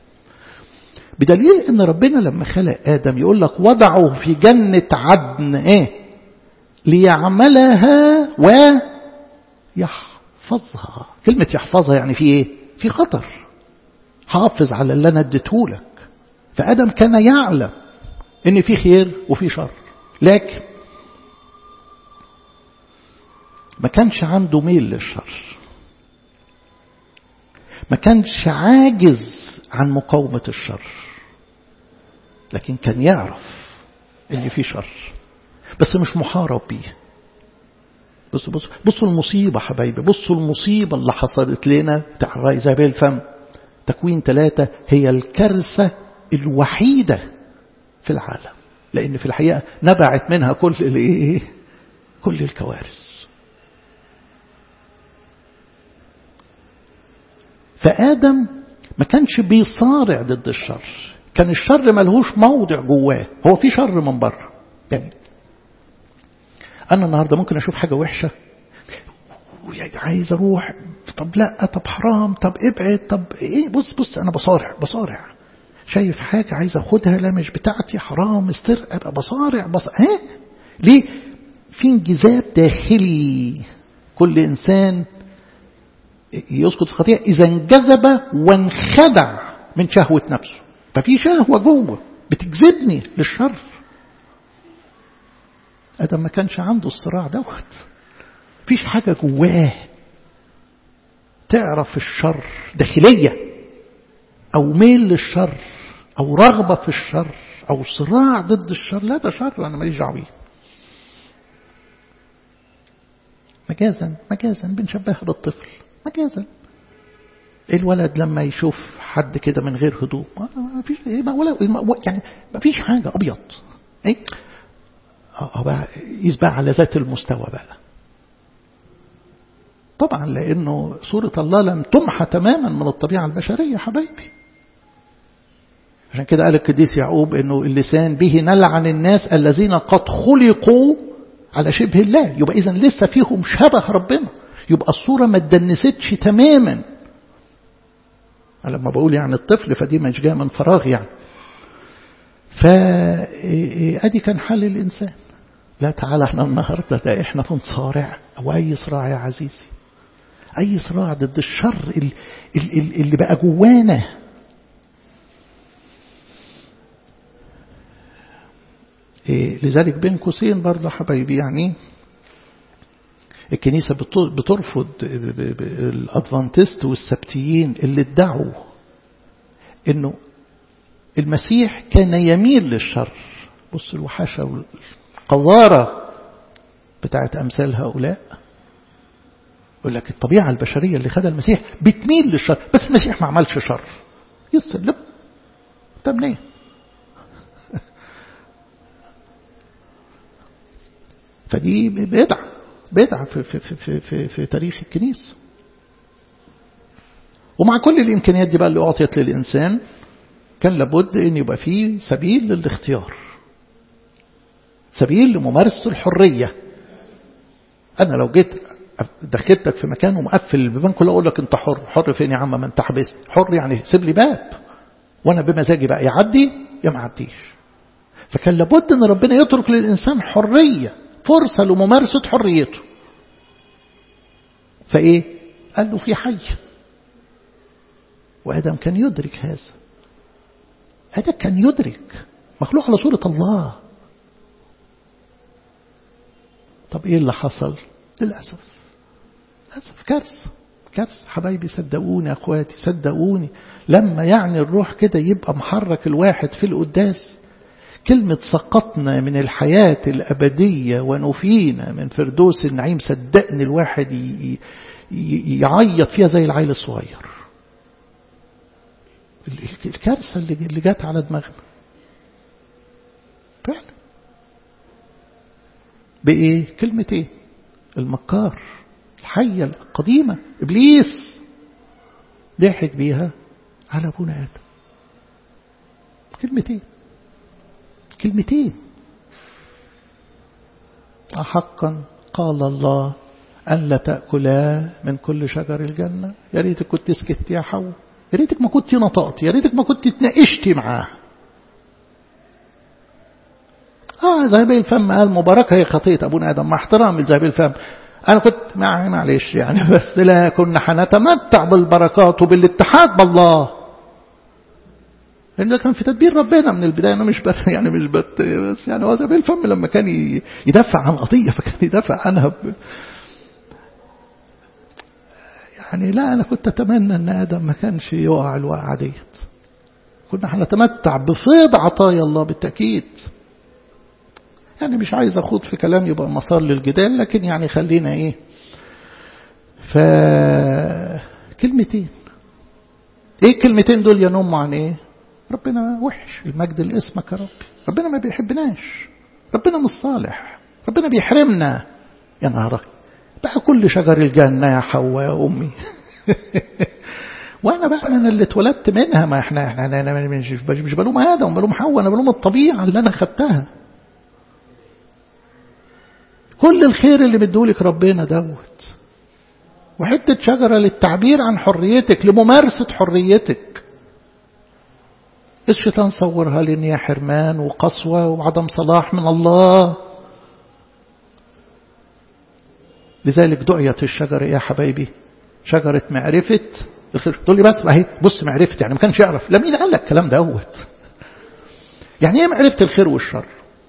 بدليل إن ربنا لما خلق آدم يقول لك وضعه في جنة عدن إيه ليعملها ويحفظها كلمة يحفظها يعني في إيه في خطر حافظ على اللي أنا اديتهولك فآدم كان يعلم إن في خير وفي شر لكن ما كانش عنده ميل للشر ما كانش عاجز عن مقاومة الشر لكن كان يعرف ان في شر بس مش محارب بيه بصوا بصوا بصوا المصيبة حبايبي بصوا المصيبة اللي حصلت لنا بتاع الرأي زي الفم تكوين ثلاثة هي الكارثة الوحيدة في العالم لأن في الحقيقة نبعت منها كل الايه كل الكوارث فآدم ما كانش بيصارع ضد الشر كان الشر ملهوش موضع جواه هو في شر من بره يعني أنا النهاردة ممكن أشوف حاجة وحشة عايز أروح طب لا طب حرام طب ابعد طب إيه بص بص أنا بصارع بصارع شايف حاجة عايز أخدها لا مش بتاعتي حرام استر أبقى بصارع بص ها ليه في انجذاب داخلي كل إنسان يسقط في خطيئة إذا انجذب وانخدع من شهوة نفسه ففي شهوة جوه بتجذبني للشر آدم ما كانش عنده الصراع دوت فيش حاجة جواه تعرف الشر داخلية أو ميل للشر أو رغبة في الشر أو صراع ضد الشر لا ده شر أنا ماليش دعوه مجازا مجازا بنشبهها بالطفل مجازا الولد لما يشوف حد كده من غير هدوء ما فيش ولا يعني ما فيش حاجة أبيض ايه بقى يقيس بقى على ذات المستوى بقى طبعا لأنه صورة الله لم تمحى تماما من الطبيعة البشرية حبايبي عشان كده قال القديس يعقوب انه اللسان به نلعن الناس الذين قد خلقوا على شبه الله يبقى اذا لسه فيهم شبه ربنا يبقى الصورة ما اتدنستش تماما لما بقول يعني الطفل فدي مش جايه من فراغ يعني فادي كان حل الانسان لا تعالى احنا النهارده ده احنا بنصارع او اي صراع يا عزيزي اي صراع ضد الشر اللي, اللي بقى جوانا لذلك بين قوسين برضه حبايبي يعني الكنيسة بترفض الأدفانتست والسبتيين اللي ادعوا انه المسيح كان يميل للشر بص الوحشة والقذارة بتاعت أمثال هؤلاء يقول لك الطبيعة البشرية اللي خدها المسيح بتميل للشر بس المسيح ما عملش شر يسلم طب منين فدي بدعة بدعة في, في, في, في, في تاريخ الكنيسة ومع كل الإمكانيات دي بقى اللي أعطيت للإنسان كان لابد أن يبقى فيه سبيل للاختيار سبيل لممارسة الحرية أنا لو جيت دخلتك في مكان ومقفل البيبان كله اقول لك انت حر حر فين يا عم ما انت حبست حر يعني سيب لي باب وانا بمزاجي بقى يعدي يا ما عديش فكان لابد ان ربنا يترك للانسان حريه فرصه لممارسه حريته فايه قال له في حي وادم كان يدرك هذا ادم كان يدرك مخلوق على صوره الله طب ايه اللي حصل للاسف للاسف كارثه كارثه حبايبي صدقوني يا اخواتي صدقوني لما يعني الروح كده يبقى محرك الواحد في القداس كلمة سقطنا من الحياة الأبدية ونفينا من فردوس النعيم صدقني الواحد يعيط فيها زي العيل الصغير الكارثة اللي جت على دماغنا فعلا بإيه؟ كلمة إيه؟ المكار الحية القديمة إبليس ضحك بيها على أبونا آدم كلمتين كلمتين أحقا قال الله أن لا تأكلا من كل شجر الجنة يا ريتك كنت سكت يا حواء يا ريتك ما كنت نطقت يا ريتك ما كنت اتناقشتي معاه اه زهبي الفم قال مباركة هي خطية أبونا آدم مع احترامي لزهبي الفم أنا كنت معلش يعني بس لا كنا حنتمتع بالبركات وبالاتحاد بالله لأن ده كان في تدبير ربنا من البداية أنا مش يعني مش بت بس يعني هو زي الفم لما كان يدافع عن قضية فكان يدافع عنها ب... يعني لا أنا كنت أتمنى أن آدم ما كانش يقع الوقعة ديت كنا هنتمتع بفيض عطايا الله بالتأكيد يعني مش عايز أخوض في كلام يبقى مسار للجدال لكن يعني خلينا إيه ف كلمتين ايه الكلمتين دول ينموا عن ايه ربنا وحش المجد لاسمك يا رب ربنا ما بيحبناش ربنا مش صالح ربنا بيحرمنا يا نهار بقى كل شجر الجنة يا حواء يا أمي وانا بقى انا اللي اتولدت منها ما احنا احنا انا مش مش بلوم ادم بلوم حواء انا بلوم الطبيعه اللي انا خدتها كل الخير اللي مديهولك ربنا دوت وحته شجره للتعبير عن حريتك لممارسه حريتك الشيطان صورها لان هي حرمان وقسوه وعدم صلاح من الله لذلك دعيت الشجره يا حبايبي شجره معرفه الخير تقول لي بس اهي بص معرفه يعني ما كانش يعرف لا مين قال لك الكلام دوت يعني ايه معرفه الخير والشر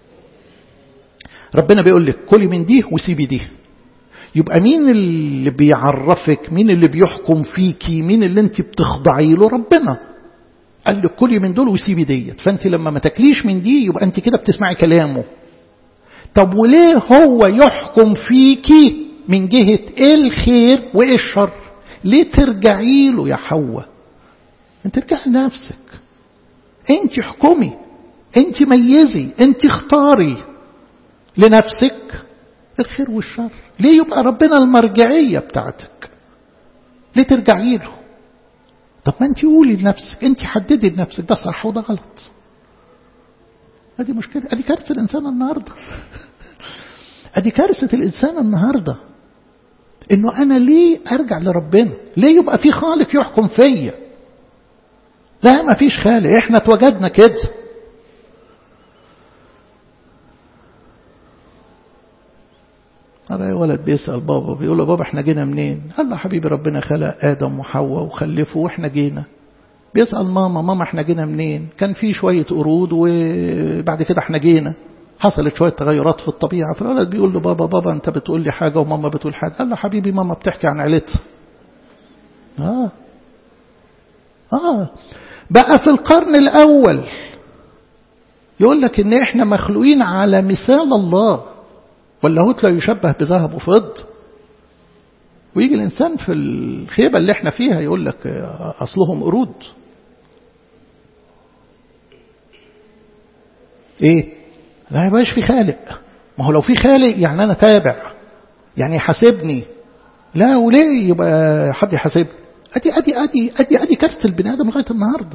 ربنا بيقول لك كلي من دي وسيبي دي يبقى مين اللي بيعرفك مين اللي بيحكم فيكي مين اللي انت بتخضعي له ربنا قال لك كلي من دول وسيبي ديت فانت لما ما تاكليش من دي يبقى انت كده بتسمعي كلامه طب وليه هو يحكم فيكي من جهة ايه الخير وايه الشر ليه ترجعي له يا حواء انت ارجعي لنفسك انت احكمي انت ميزي انت اختاري لنفسك الخير والشر ليه يبقى ربنا المرجعية بتاعتك ليه ترجعي له طب ما انت قولي لنفسك انت حددي لنفسك ده صح وده غلط ادي مشكلة ادي كارثة الانسان النهاردة ادي كارثة الانسان النهاردة انه انا ليه ارجع لربنا ليه يبقى في خالق يحكم فيا لا ما فيش خالق احنا اتوجدنا كده أنا ولد بيسأل بابا بيقول له بابا احنا جينا منين قال له حبيبي ربنا خلق آدم وحواء وخلفه واحنا جينا بيسأل ماما ماما احنا جينا منين كان في شوية قرود وبعد كده احنا جينا حصلت شوية تغيرات في الطبيعة فالولد بيقول له بابا بابا انت بتقول لي حاجة وماما بتقول حاجة قال له حبيبي ماما بتحكي عن عيلتها آه آه بقى في القرن الأول يقول لك ان احنا مخلوقين على مثال الله واللاهوت لا يشبه بذهب وفض ويجي الإنسان في الخيبة اللي احنا فيها يقول لك أصلهم قرود ايه لا يبقاش في خالق ما هو لو في خالق يعني أنا تابع يعني يحاسبني لا وليه يبقى حد يحاسبني أدي أدي أدي أدي أدي كارثة البني آدم لغاية النهاردة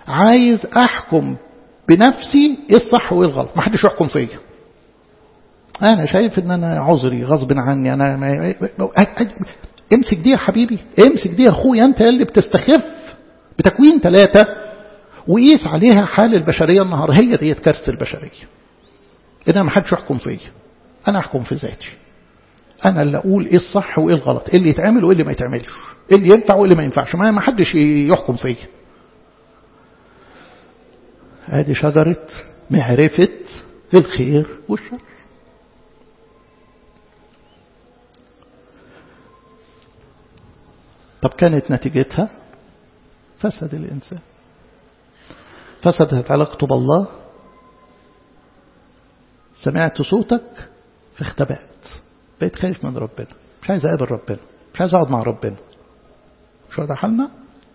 عايز أحكم بنفسي إيه الصح وإيه الغلط ما حدش يحكم فيا أنا شايف إن أنا عذري غصب عني أنا ما امسك دي يا حبيبي امسك دي يا أخويا أنت اللي بتستخف بتكوين ثلاثة وقيس عليها حال البشرية النهاردة هي ديت كارثة البشرية إن ما حدش يحكم فيا أنا أحكم في ذاتي أنا اللي أقول إيه الصح وإيه الغلط إيه اللي يتعمل وإيه اللي ما يتعملش إيه اللي ينفع وإيه اللي ما ينفعش ما حدش يحكم فيا هذه شجرة معرفة الخير والشر طب كانت نتيجتها فسد الإنسان فسدت علاقته بالله سمعت صوتك فاختبأت بقيت خايف من ربنا مش عايز أقابل ربنا مش عايز أقعد مع ربنا مش هو ده حالنا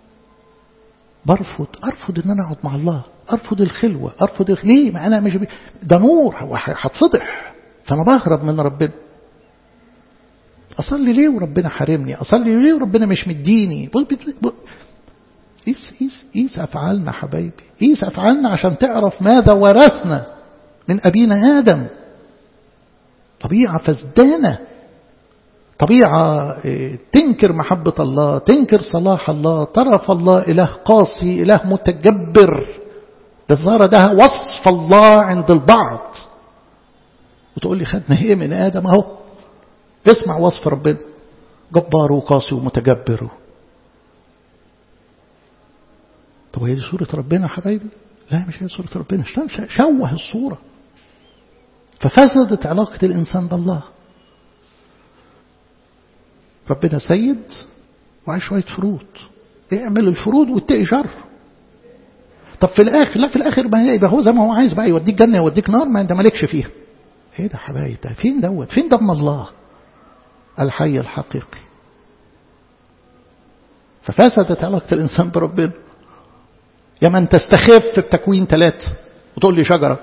برفض أرفض إن أنا أقعد مع الله أرفض الخلوة أرفض الخ... ليه ما أنا مش بي... ده نور هتفضح فأنا بهرب من ربنا أصلي ليه وربنا حارمني أصلي ليه وربنا مش مديني بص بص قيس قيس قيس أفعالنا حبايبي قيس أفعالنا عشان تعرف ماذا ورثنا من أبينا آدم طبيعة فسدانة طبيعة تنكر محبة الله تنكر صلاح الله طرف الله إله قاسي إله متجبر ده الظاهرة ده وصف الله عند البعض وتقول لي خدنا ايه من آدم اهو اسمع وصف ربنا جبار وقاسي ومتجبر طب هي دي صورة ربنا يا حبايبي لا مش هي صورة ربنا شوه الصورة ففسدت علاقة الإنسان بالله ربنا سيد وعايز شوية فروض اعمل الفروض واتقي شر طب في الآخر لا في الآخر ما يبقى هو زي ما هو عايز بقى يوديك جنة يوديك نار ما انت مالكش فيها ايه ده حبايب ده فين دوت فين دم الله الحي الحقيقي ففسدت علاقة الإنسان بربنا يا من تستخف بتكوين ثلاثة وتقول لي شجرة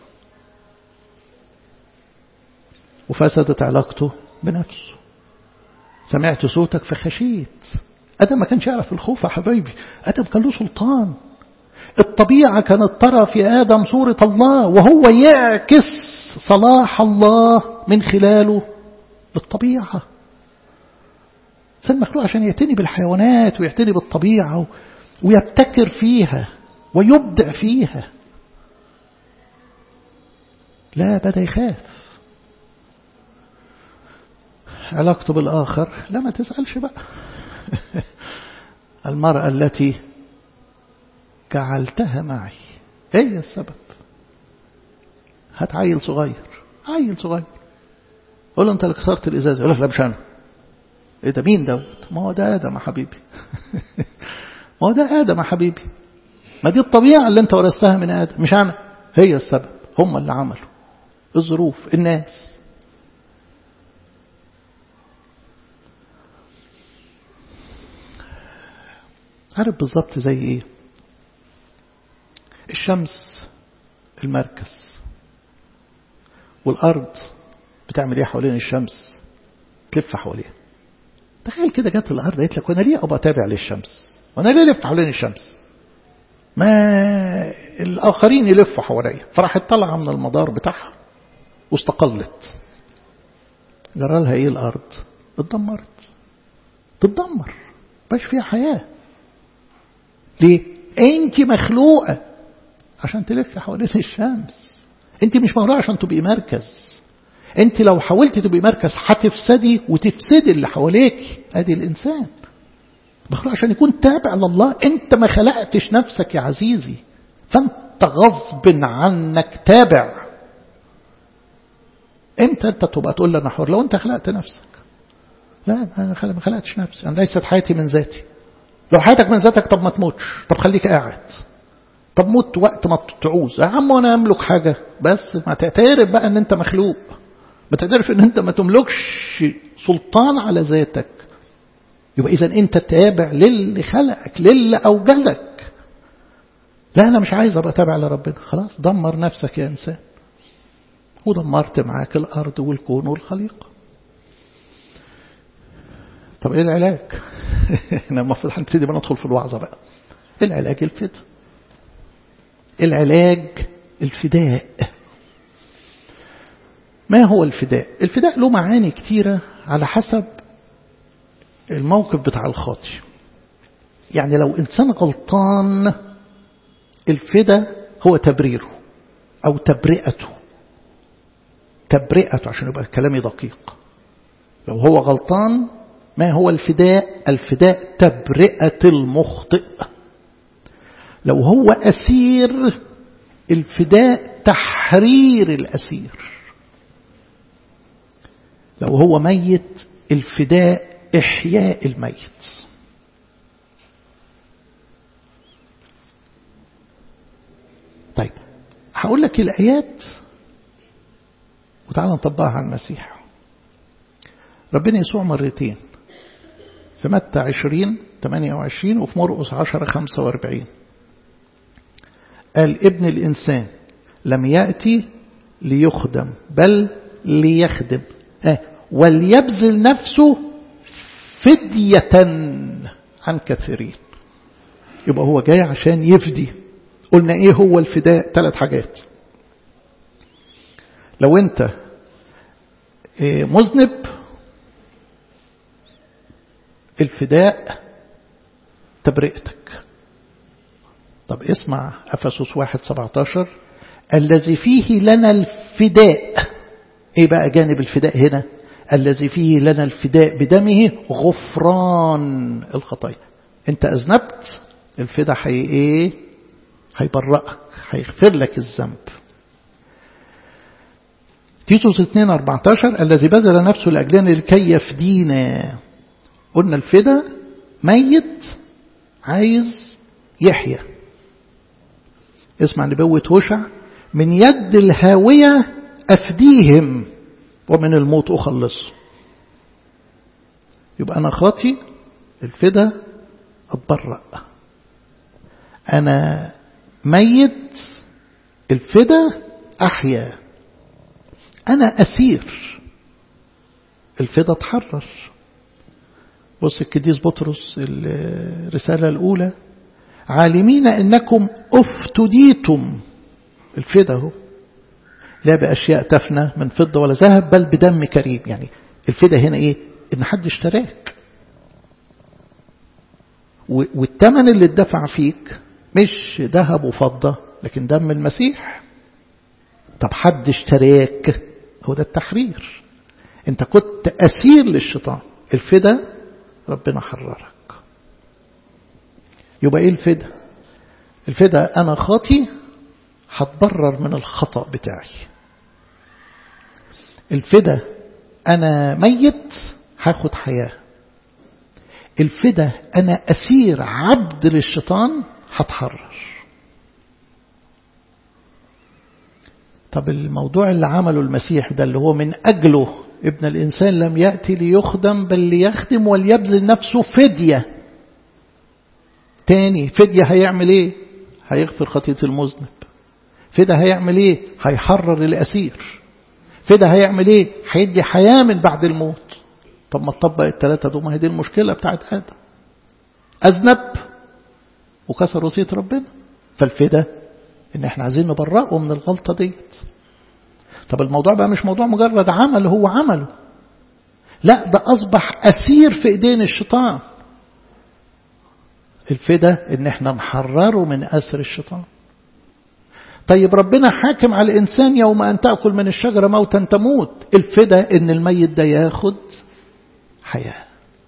وفسدت علاقته بنفسه سمعت صوتك فخشيت أدم ما كانش يعرف الخوف يا حبايبي أدم كان له سلطان الطبيعة كانت ترى في آدم صورة الله وهو يعكس صلاح الله من خلاله للطبيعة الإنسان مخلوق عشان يعتني بالحيوانات ويعتني بالطبيعة ويبتكر فيها ويبدع فيها لا بدأ يخاف علاقته بالآخر لا ما تزعلش بقى المرأة التي جعلتها معي هي السبب هات عيل صغير عيل صغير قول له انت اللي كسرت الازازه يقول لك لا مش انا ايه ده مين دوت ما هو ده ادم يا حبيبي ما هو ده ادم يا حبيبي ما دي الطبيعه اللي انت ورثتها من ادم مش انا هي السبب هم اللي عملوا الظروف الناس عارف بالظبط زي ايه الشمس المركز والأرض بتعمل ايه حوالين الشمس تلف حواليها تخيل كده جت الأرض قالت لك وانا ليه أبقى تابع للشمس وانا ليه ألف حوالين الشمس ما الآخرين يلفوا حواليا فراحت طالعة من المدار بتاعها واستقلت جرى لها ايه الأرض اتدمرت تتدمر مبقاش فيها حياة ليه انت مخلوقة عشان تلف حوالين الشمس انت مش مخلوقة عشان تبقي مركز انت لو حاولت تبقي مركز هتفسدي وتفسدي اللي حواليك ادي الانسان مخلوق عشان يكون تابع لله انت ما خلقتش نفسك يا عزيزي فانت غصب عنك تابع امتى انت تبقى تقول لي انا حر لو انت خلقت نفسك لا انا ما خلقتش نفسي انا ليست حياتي من ذاتي لو حياتك من ذاتك طب ما تموتش طب خليك قاعد طب موت وقت ما تعوز يا عم وانا املك حاجة بس ما تعترف بقى ان انت مخلوق ما تعترف ان انت ما تملكش سلطان على ذاتك يبقى اذا انت تابع للي خلقك للي اوجدك لا انا مش عايز ابقى تابع لربنا خلاص دمر نفسك يا انسان ودمرت معاك الارض والكون والخليقه طب ايه العلاج احنا المفروض هنبتدي بقى ندخل في الوعظه بقى العلاج الفداء العلاج الفداء ما هو الفداء الفداء له معاني كتيرة على حسب الموقف بتاع الخاطي يعني لو إنسان غلطان الفداء هو تبريره أو تبرئته تبرئته عشان يبقى كلامي دقيق لو هو غلطان ما هو الفداء الفداء تبرئة المخطئ لو هو أسير الفداء تحرير الأسير لو هو ميت الفداء إحياء الميت طيب هقول لك الآيات وتعالى نطبقها على المسيح ربنا يسوع مرتين في متى 20 28 وفي مرقس 10 45 قال ابن الإنسان لم يأتي ليخدم بل ليخدم آه وليبذل نفسه فدية عن كثيرين يبقى هو جاي عشان يفدي قلنا ايه هو الفداء ثلاث حاجات لو انت مذنب الفداء تبرئتك طب اسمع أفسس واحد سبعتاشر الذي فيه لنا الفداء ايه بقى جانب الفداء هنا الذي فيه لنا الفداء بدمه غفران الخطايا انت اذنبت الفداء حي ايه هيبرئك هيغفر لك الذنب تيتوس 2 14 الذي بذل نفسه لأجلنا لكي يفدينا قلنا الفدا ميت عايز يحيى اسمع نبوة هوشع من يد الهاوية أفديهم ومن الموت أخلص يبقى أنا خاطي الفدا أتبرأ أنا ميت الفدا أحيا أنا أسير الفدا اتحرر بص الكديس بطرس الرسالة الأولى عالمين أنكم افتديتم الفدا هو لا بأشياء تفنى من فضة ولا ذهب بل بدم كريم يعني الفدا هنا إيه إن حد اشتراك والثمن اللي اتدفع فيك مش ذهب وفضة لكن دم المسيح طب حد اشتراك هو ده التحرير انت كنت أسير للشيطان الفدا ربنا حررك يبقى ايه الفدا الفدا انا خاطي هتبرر من الخطأ بتاعي الفدا انا ميت هاخد حياة الفدا انا اسير عبد للشيطان هتحرر طب الموضوع اللي عمله المسيح ده اللي هو من أجله ابن الإنسان لم يأتي ليخدم بل ليخدم وليبذل نفسه فدية تاني فدية هيعمل ايه هيغفر خطية المذنب فدية هيعمل ايه هيحرر الأسير فدية هيعمل ايه هيدي حياة من بعد الموت طب ما تطبق الثلاثة دول ما هي دي المشكلة بتاعت آدم أذنب وكسر وصية ربنا فالفدا ان احنا عايزين نبرئه من الغلطة ديت طب الموضوع بقى مش موضوع مجرد عمل هو عمله لا ده أصبح أسير في إيدين الشيطان الفدا ان احنا نحرره من أسر الشيطان طيب ربنا حاكم على الإنسان يوم أن تأكل من الشجرة موتا تموت الفدا ان الميت ده ياخد حياة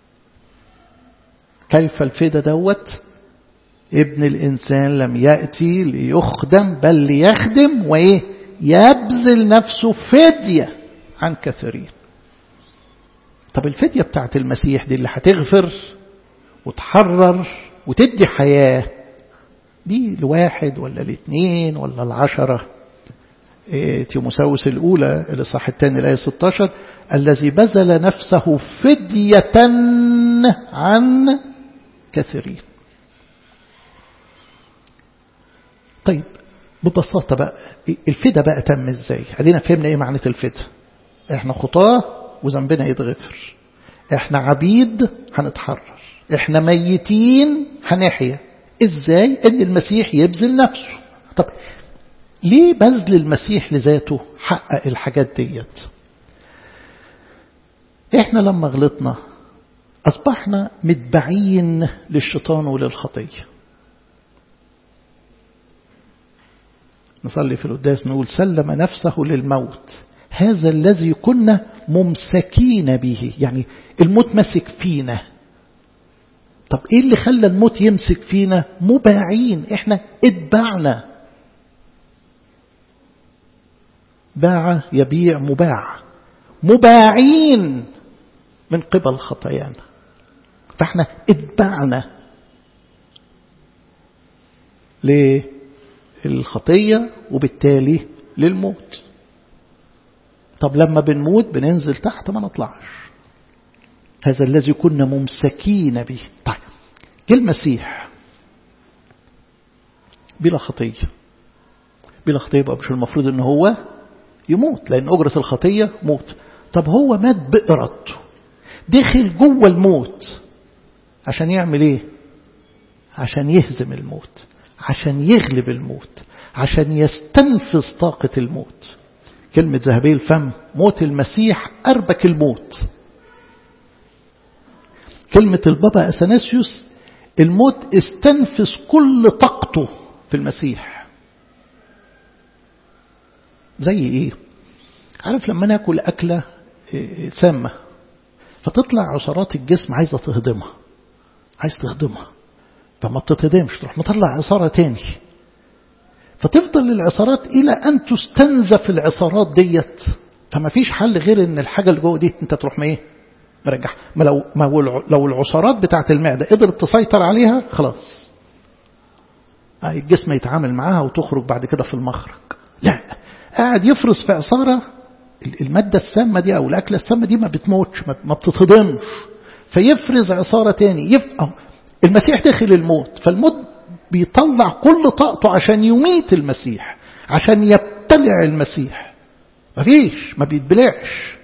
كيف الفدا دوت ابن الإنسان لم يأتي ليخدم بل ليخدم وإيه يبذل نفسه فدية عن كثيرين طب الفدية بتاعت المسيح دي اللي هتغفر وتحرر وتدي حياة دي الواحد ولا الاثنين ولا العشرة إيه تيموساوس الأولى الإصحاح الثاني الآية 16 الذي بذل نفسه فدية عن كثيرين طيب ببساطة بقى الفدا بقى تم ازاي ادينا فهمنا ايه معنى الفدا احنا خطاة وذنبنا يتغفر احنا عبيد هنتحرر احنا ميتين هنحيا ازاي ان المسيح يبذل نفسه طب ليه بذل المسيح لذاته حقق الحاجات ديت احنا لما غلطنا أصبحنا متبعين للشيطان وللخطية نصلي في القداس نقول سلم نفسه للموت هذا الذي كنا ممسكين به يعني الموت مسك فينا طب ايه اللي خلى الموت يمسك فينا مباعين احنا اتبعنا باع يبيع مباع مباعين من قبل خطايانا فاحنا اتبعنا للخطية وبالتالي للموت طب لما بنموت بننزل تحت ما نطلعش هذا الذي كنا ممسكين به طيب جه المسيح بلا خطية بلا خطية يبقى مش المفروض ان هو يموت لأن أجرة الخطية موت طب هو مات بإرادته دخل جوه الموت عشان يعمل ايه عشان يهزم الموت عشان يغلب الموت عشان يستنفذ طاقة الموت كلمة ذهبي الفم موت المسيح أربك الموت كلمة البابا أثناسيوس الموت استنفذ كل طاقته في المسيح زي ايه عارف لما ناكل أكلة سامة فتطلع عصارات الجسم عايزة تهضمها عايز تهضمها فما بتتهضمش تروح مطلع عصارة تاني فتفضل العصارات إلى أن تستنزف العصارات ديت فما فيش حل غير ان الحاجة اللي جوه دي انت تروح ما ايه مرجع ما لو ما لو العصارات بتاعت المعدة قدرت تسيطر عليها خلاص الجسم يتعامل معاها وتخرج بعد كده في المخرج لا قاعد يفرز في عصارة المادة السامة دي أو الأكلة السامة دي ما بتموتش ما بتتضمش فيفرز عصارة تاني يف... المسيح داخل الموت فالموت بيطلع كل طاقته عشان يميت المسيح عشان يبتلع المسيح مفيش ما بيتبلعش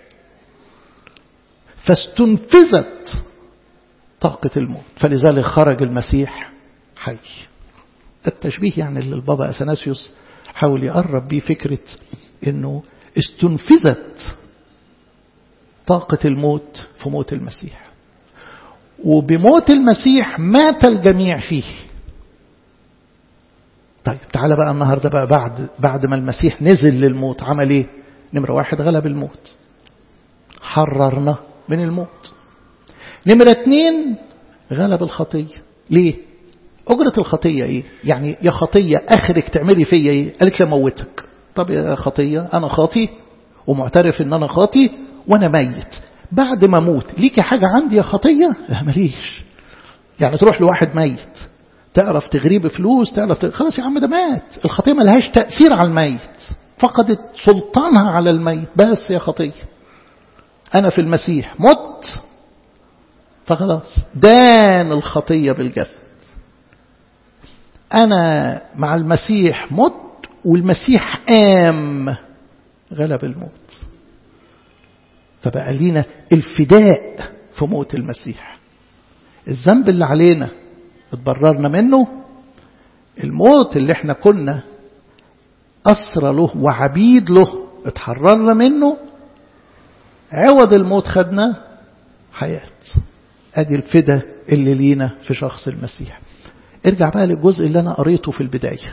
فاستنفذت طاقة الموت فلذلك خرج المسيح حي ده التشبيه يعني اللي البابا أثناسيوس حاول يقرب بيه فكرة انه استنفذت طاقة الموت في موت المسيح وبموت المسيح مات الجميع فيه طيب تعالى بقى النهاردة بقى بعد, بعد ما المسيح نزل للموت عمل ايه نمرة واحد غلب الموت حررنا من الموت نمرة اتنين غلب الخطية ليه أجرة الخطية ايه يعني يا خطية اخرك تعملي فيا ايه قالت لي موتك طب يا خطية انا خاطي ومعترف ان انا خاطي وانا ميت بعد ما اموت ليكي حاجة عندي يا خطية لا ماليش يعني تروح لواحد ميت تعرف تغريب فلوس تعرف تغريب. خلاص يا عم ده مات الخطية ملهاش تأثير على الميت فقدت سلطانها على الميت بس يا خطية أنا في المسيح مت فخلاص دان الخطية بالجسد أنا مع المسيح مت والمسيح قام غلب الموت فبقى لينا الفداء في موت المسيح الذنب اللي علينا اتبررنا منه الموت اللي احنا كنا أسرى له وعبيد له اتحررنا منه عوض الموت خدنا حياة ادي الفدا اللي لينا في شخص المسيح ارجع بقى للجزء اللي انا قريته في البداية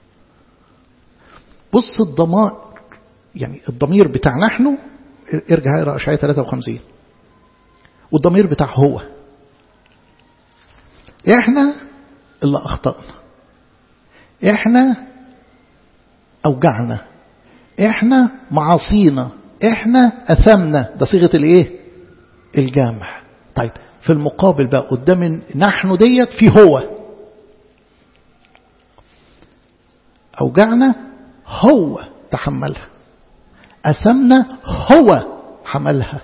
بص الضمائر يعني الضمير بتاع نحن ارجع اقرا اشعياء 53 والضمير بتاع هو احنا اللي اخطأنا احنا اوجعنا احنا معاصينا احنا اثمنا ده صيغه الايه الجامع طيب في المقابل بقى قدام نحن ديت في هو اوجعنا هو تحملها أسمنا هو حملها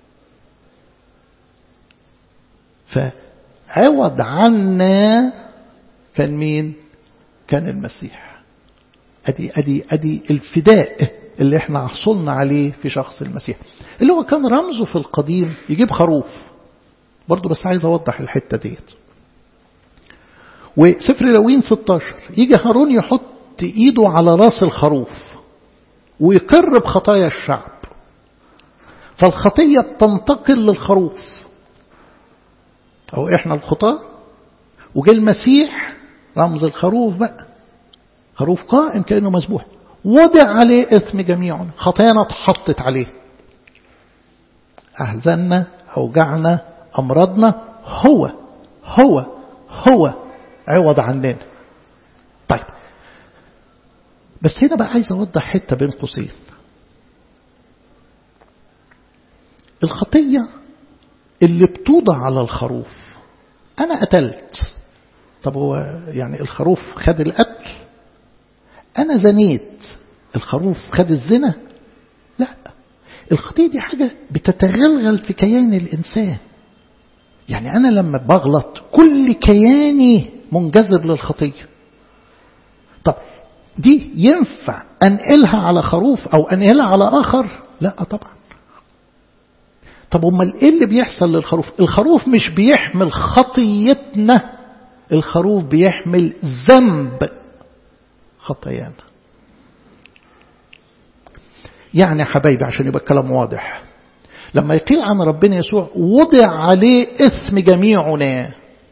فعوض عنا كان مين كان المسيح أدي, أدي, أدي الفداء اللي احنا حصلنا عليه في شخص المسيح اللي هو كان رمزه في القديم يجيب خروف برضو بس عايز أوضح الحتة ديت وسفر لوين 16 يجي هارون يحط إيده على راس الخروف ويقر بخطايا الشعب فالخطية بتنتقل للخروف أو إحنا الخطاة وجه المسيح رمز الخروف بقى خروف قائم كأنه مذبوح وضع عليه إثم جميعنا خطايانا اتحطت عليه أحزننا أوجعنا أمراضنا هو هو هو عوض عننا طيب بس هنا بقى عايز أوضح حتة بين قوسين الخطية اللي بتوضع على الخروف أنا قتلت طب هو يعني الخروف خد القتل أنا زنيت الخروف خد الزنا لا الخطية دي حاجة بتتغلغل في كيان الإنسان يعني أنا لما بغلط كل كياني منجذب للخطية طب دي ينفع أنقلها على خروف أو أنقلها على آخر لا طبعا طب امال ايه اللي بيحصل للخروف الخروف مش بيحمل خطيتنا الخروف بيحمل ذنب خطايانا يعني يا حبايبي عشان يبقى الكلام واضح لما يقيل عن ربنا يسوع وضع عليه إثم جميعنا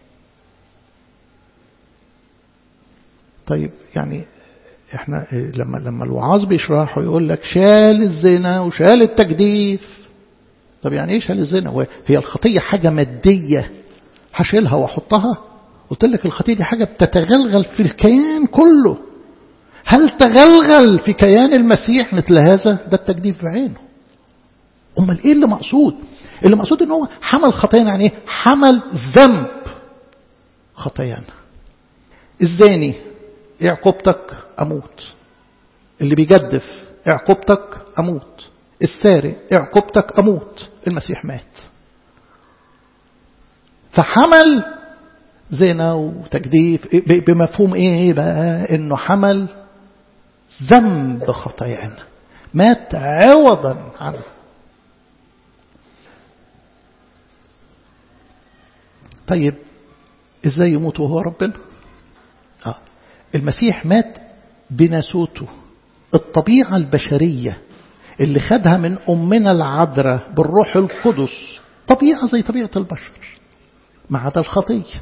طيب يعني احنا لما لما الوعاظ بيشرحوا يقول لك شال الزنا وشال التجديف طب يعني ايه شال الزنا هي الخطيه حاجه ماديه هشيلها واحطها قلت لك الخطيه دي حاجه بتتغلغل في الكيان كله هل تغلغل في كيان المسيح مثل هذا ده التجديف بعينه امال ايه اللي مقصود اللي مقصود ان هو حمل خطايانا يعني ايه حمل ذنب خطايانا الزاني ايه عقوبتك اموت اللي بيجدف ايه عقوبتك اموت السارق ايه عقوبتك اموت المسيح مات فحمل زنا وتجديف بمفهوم ايه بقى انه حمل ذنب خطايانا مات عوضا عنه طيب ازاي يموت وهو ربنا آه. المسيح مات بناسوته الطبيعة البشرية اللي خدها من أمنا العذراء بالروح القدس طبيعة زي طبيعة البشر ما عدا الخطية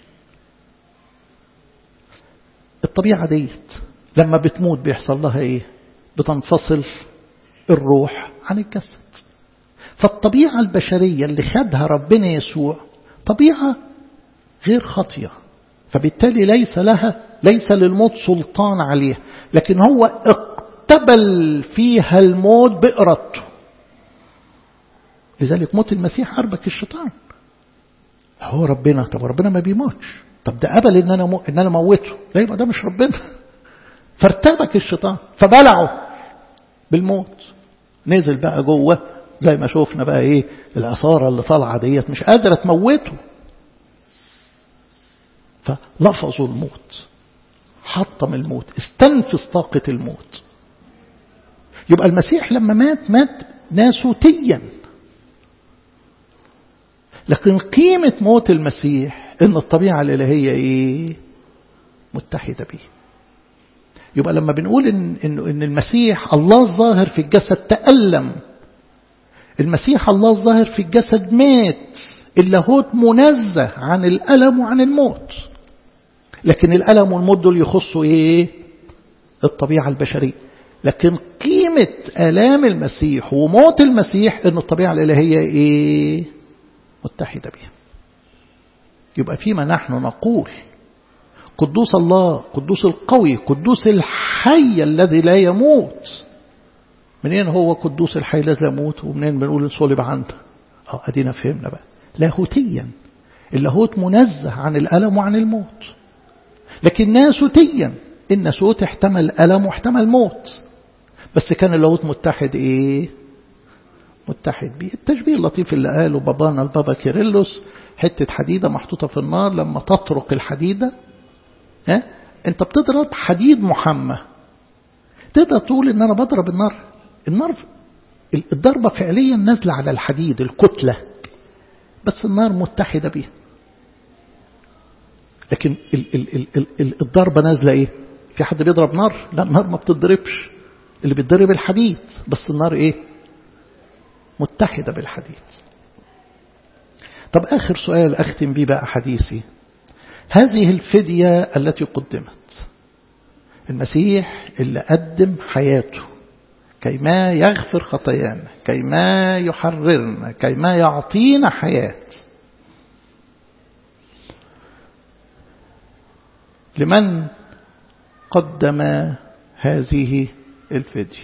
الطبيعة ديت لما بتموت بيحصل لها ايه بتنفصل الروح عن الجسد فالطبيعة البشرية اللي خدها ربنا يسوع طبيعة غير خطية فبالتالي ليس لها ليس للموت سلطان عليها لكن هو اقتبل فيها الموت بإرادته لذلك موت المسيح أربك الشيطان هو ربنا طب ربنا ما بيموتش طب ده قبل ان انا مو... ان انا موته لا يبقى ده مش ربنا فارتبك الشيطان فبلعه بالموت نزل بقى جوه زي ما شوفنا بقى ايه العصارة اللي طالعة ديت مش قادرة تموته فلفظوا الموت حطم الموت استنفذ طاقة الموت يبقى المسيح لما مات مات ناسوتيا لكن قيمة موت المسيح ان الطبيعة الالهية ايه متحدة به يبقى لما بنقول إن, إن, إن المسيح الله الظاهر في الجسد تألم المسيح الله الظاهر في الجسد مات اللاهوت منزه عن الألم وعن الموت لكن الألم والموت دول يخصوا إيه الطبيعة البشرية لكن قيمة آلام المسيح وموت المسيح إن الطبيعة الإلهية إيه متحدة بها يبقى فيما نحن نقول قدوس الله قدوس القوي قدوس الحي الذي لا يموت منين هو قدوس الحي الذي لا يموت ومنين بنقول صلب عنه اه ادينا فهمنا بقى لاهوتيا اللاهوت منزه عن الألم وعن الموت لكن ناسوتيا الناسوت احتمل ألم واحتمل موت بس كان اللاهوت متحد ايه متحد بيه التشبيه اللطيف اللي قاله بابانا البابا كيرلس حتة حديدة محطوطة في النار لما تطرق الحديدة ها انت بتضرب حديد محمى تقدر تقول ان انا بضرب النار النار الضربة فعليا نازلة على الحديد الكتلة بس النار متحدة بيها لكن ال ال ال ال الضربة نازلة ايه في حد بيضرب نار لا النار ما بتضربش اللي بيتضرب الحديد بس النار ايه متحدة بالحديد طب آخر سؤال أختم بيه بقى حديثي هذه الفدية التي قدمت المسيح اللي قدم حياته كيما يغفر خطايانا كيما يحررنا كيما يعطينا حياة لمن قدم هذه الفدية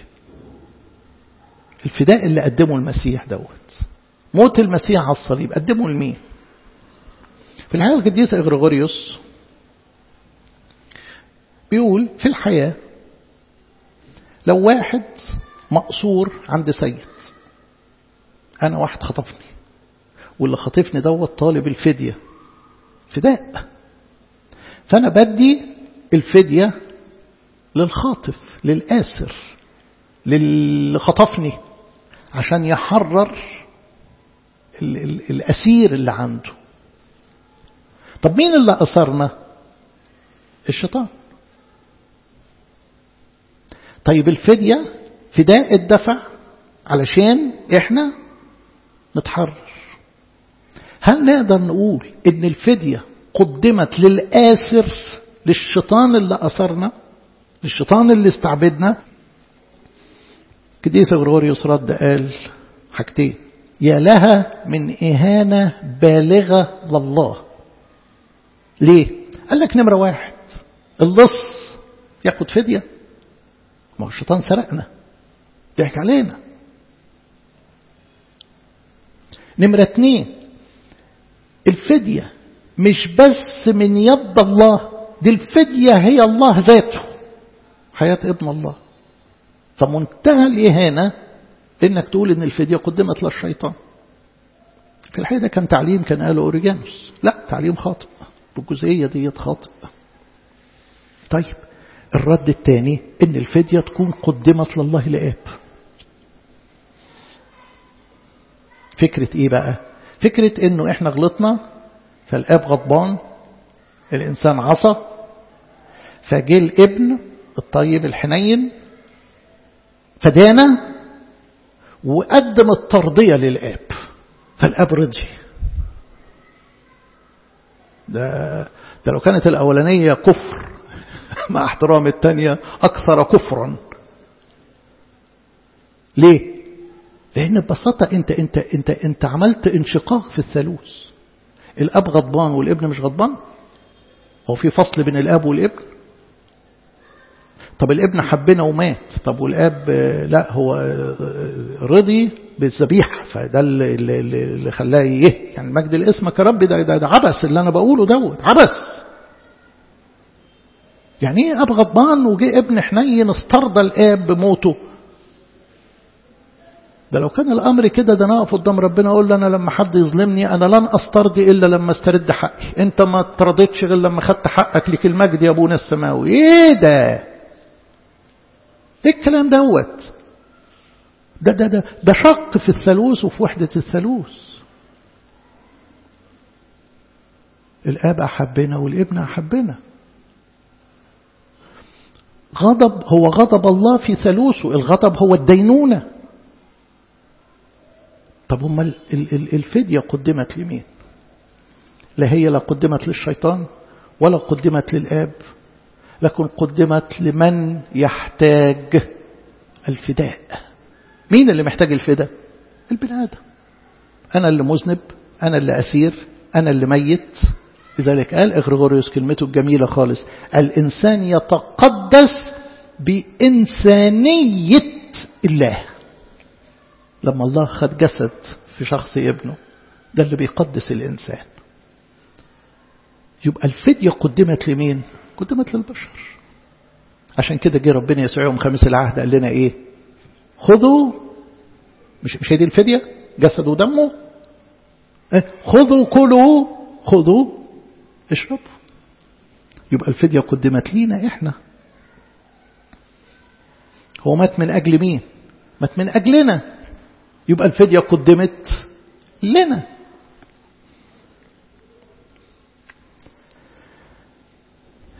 الفداء اللي قدمه المسيح دوت موت المسيح على الصليب قدمه لمين في الحقيقة القديس إغريغوريوس بيقول في الحياة لو واحد مقصور عند سيد أنا واحد خطفني واللي خطفني دوت طالب الفدية فداء فأنا بدي الفدية للخاطف للآسر للي خطفني عشان يحرر ال ال الأسير اللي عنده طب مين اللي أسرنا الشيطان طيب الفدية فداء الدفع علشان احنا نتحرر هل نقدر نقول ان الفدية قدمت للآسر للشيطان اللي أسرنا للشيطان اللي استعبدنا قديس غريغوريوس رد قال حاجتين يا لها من إهانة بالغة لله ليه قال لك نمرة واحد اللص ياخد فدية ما هو الشيطان سرقنا ضحك علينا نمرة اتنين الفدية مش بس من يد الله دي الفدية هي الله ذاته حياة ابن الله فمنتهى الإهانة إنك تقول إن الفدية قدمت للشيطان في الحقيقة ده كان تعليم كان قاله أوريجانوس لا تعليم خاطئ بالجزئية ديت خاطئ طيب الرد الثاني إن الفدية تكون قدمت لله لآب فكرة إيه بقى فكرة إنه إحنا غلطنا فالآب غضبان الإنسان عصى فجه الابن الطيب الحنين فدانا وقدم الترضية للآب فالآب رضي ده, ده لو كانت الأولانية كفر مع احترام الثانية أكثر كفرا ليه؟ لأن ببساطة أنت, أنت, أنت, أنت عملت انشقاق في الثالوث الأب غضبان والابن مش غضبان هو في فصل بين الأب والابن طب الابن حبنا ومات طب والاب لا هو رضي بالذبيحة فده اللي, اللي, اللي خلاه يه يعني مجد الاسم يا رب ده, ده, ده عبث اللي انا بقوله دوت عبث يعني ايه اب غضبان وجه ابن حنين استرضى الاب بموته ده لو كان الامر كده ده انا اقف قدام ربنا اقول له انا لما حد يظلمني انا لن استرضي الا لما استرد حقي انت ما ترضيتش غير لما خدت حقك لك المجد يا ابونا السماوي ايه ده ايه الكلام دوت ده ده ده ده شق في الثالوث وفي وحدة الثالوث الآب أحبنا والابن أحبنا غضب هو غضب الله في ثالوثه الغضب هو الدينونة طب هم الفدية قدمت لمين لا هي لا قدمت للشيطان ولا قدمت للآب لكن قدمت لمن يحتاج الفداء مين اللي محتاج الفداء البني آدم أنا اللي مذنب أنا اللي أسير أنا اللي ميت لذلك قال إغريغوريوس كلمته الجميلة خالص الإنسان يتقدس بإنسانية الله لما الله خد جسد في شخص ابنه ده اللي بيقدس الإنسان يبقى الفدية قدمت لمين قدمت للبشر عشان كده جه ربنا يسوع يوم خامس العهد قال لنا ايه خذوا مش مش هي دي الفدية جسد ودمه إيه؟ خذوا كلوا خذوا اشربوا يبقى الفدية قدمت لينا احنا هو مات من أجل مين مات من أجلنا يبقى الفدية قدمت لنا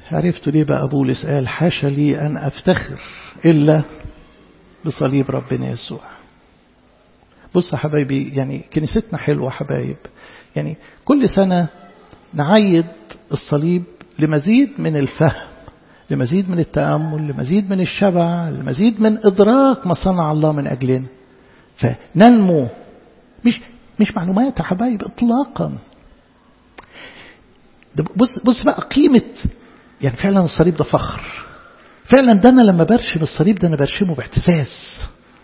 عرفت ليه بقى بولس قال حاشا لي أن أفتخر إلا بصليب ربنا يسوع بص يا حبايبي يعني كنيستنا حلوة حبايب يعني كل سنة نعيد الصليب لمزيد من الفهم لمزيد من التأمل لمزيد من الشبع لمزيد من إدراك ما صنع الله من أجلنا فننمو مش مش معلومات يا حبايب إطلاقا ده بص بص بقى قيمة يعني فعلا الصليب ده فخر فعلا ده أنا لما برشم الصليب ده أنا برشمه باعتزاز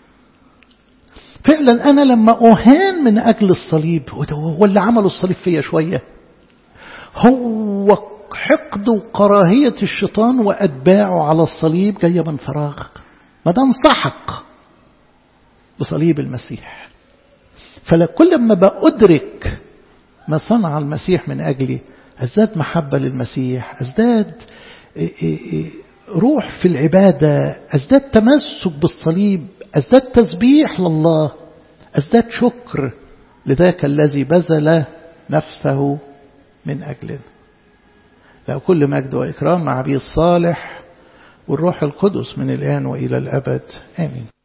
فعلا أنا لما أهان من أجل الصليب وده هو اللي عمله الصليب فيا شوية هو حقد وكراهية الشيطان وأتباعه على الصليب جاية من فراغ ما ده انسحق بصليب المسيح فلكل ما بأدرك ما صنع المسيح من أجلي أزداد محبة للمسيح أزداد روح في العبادة أزداد تمسك بالصليب أزداد تسبيح لله أزداد شكر لذاك الذي بذل نفسه من أجلنا له كل مجد وإكرام مع أبي الصالح والروح القدس من الآن وإلى الأبد آمين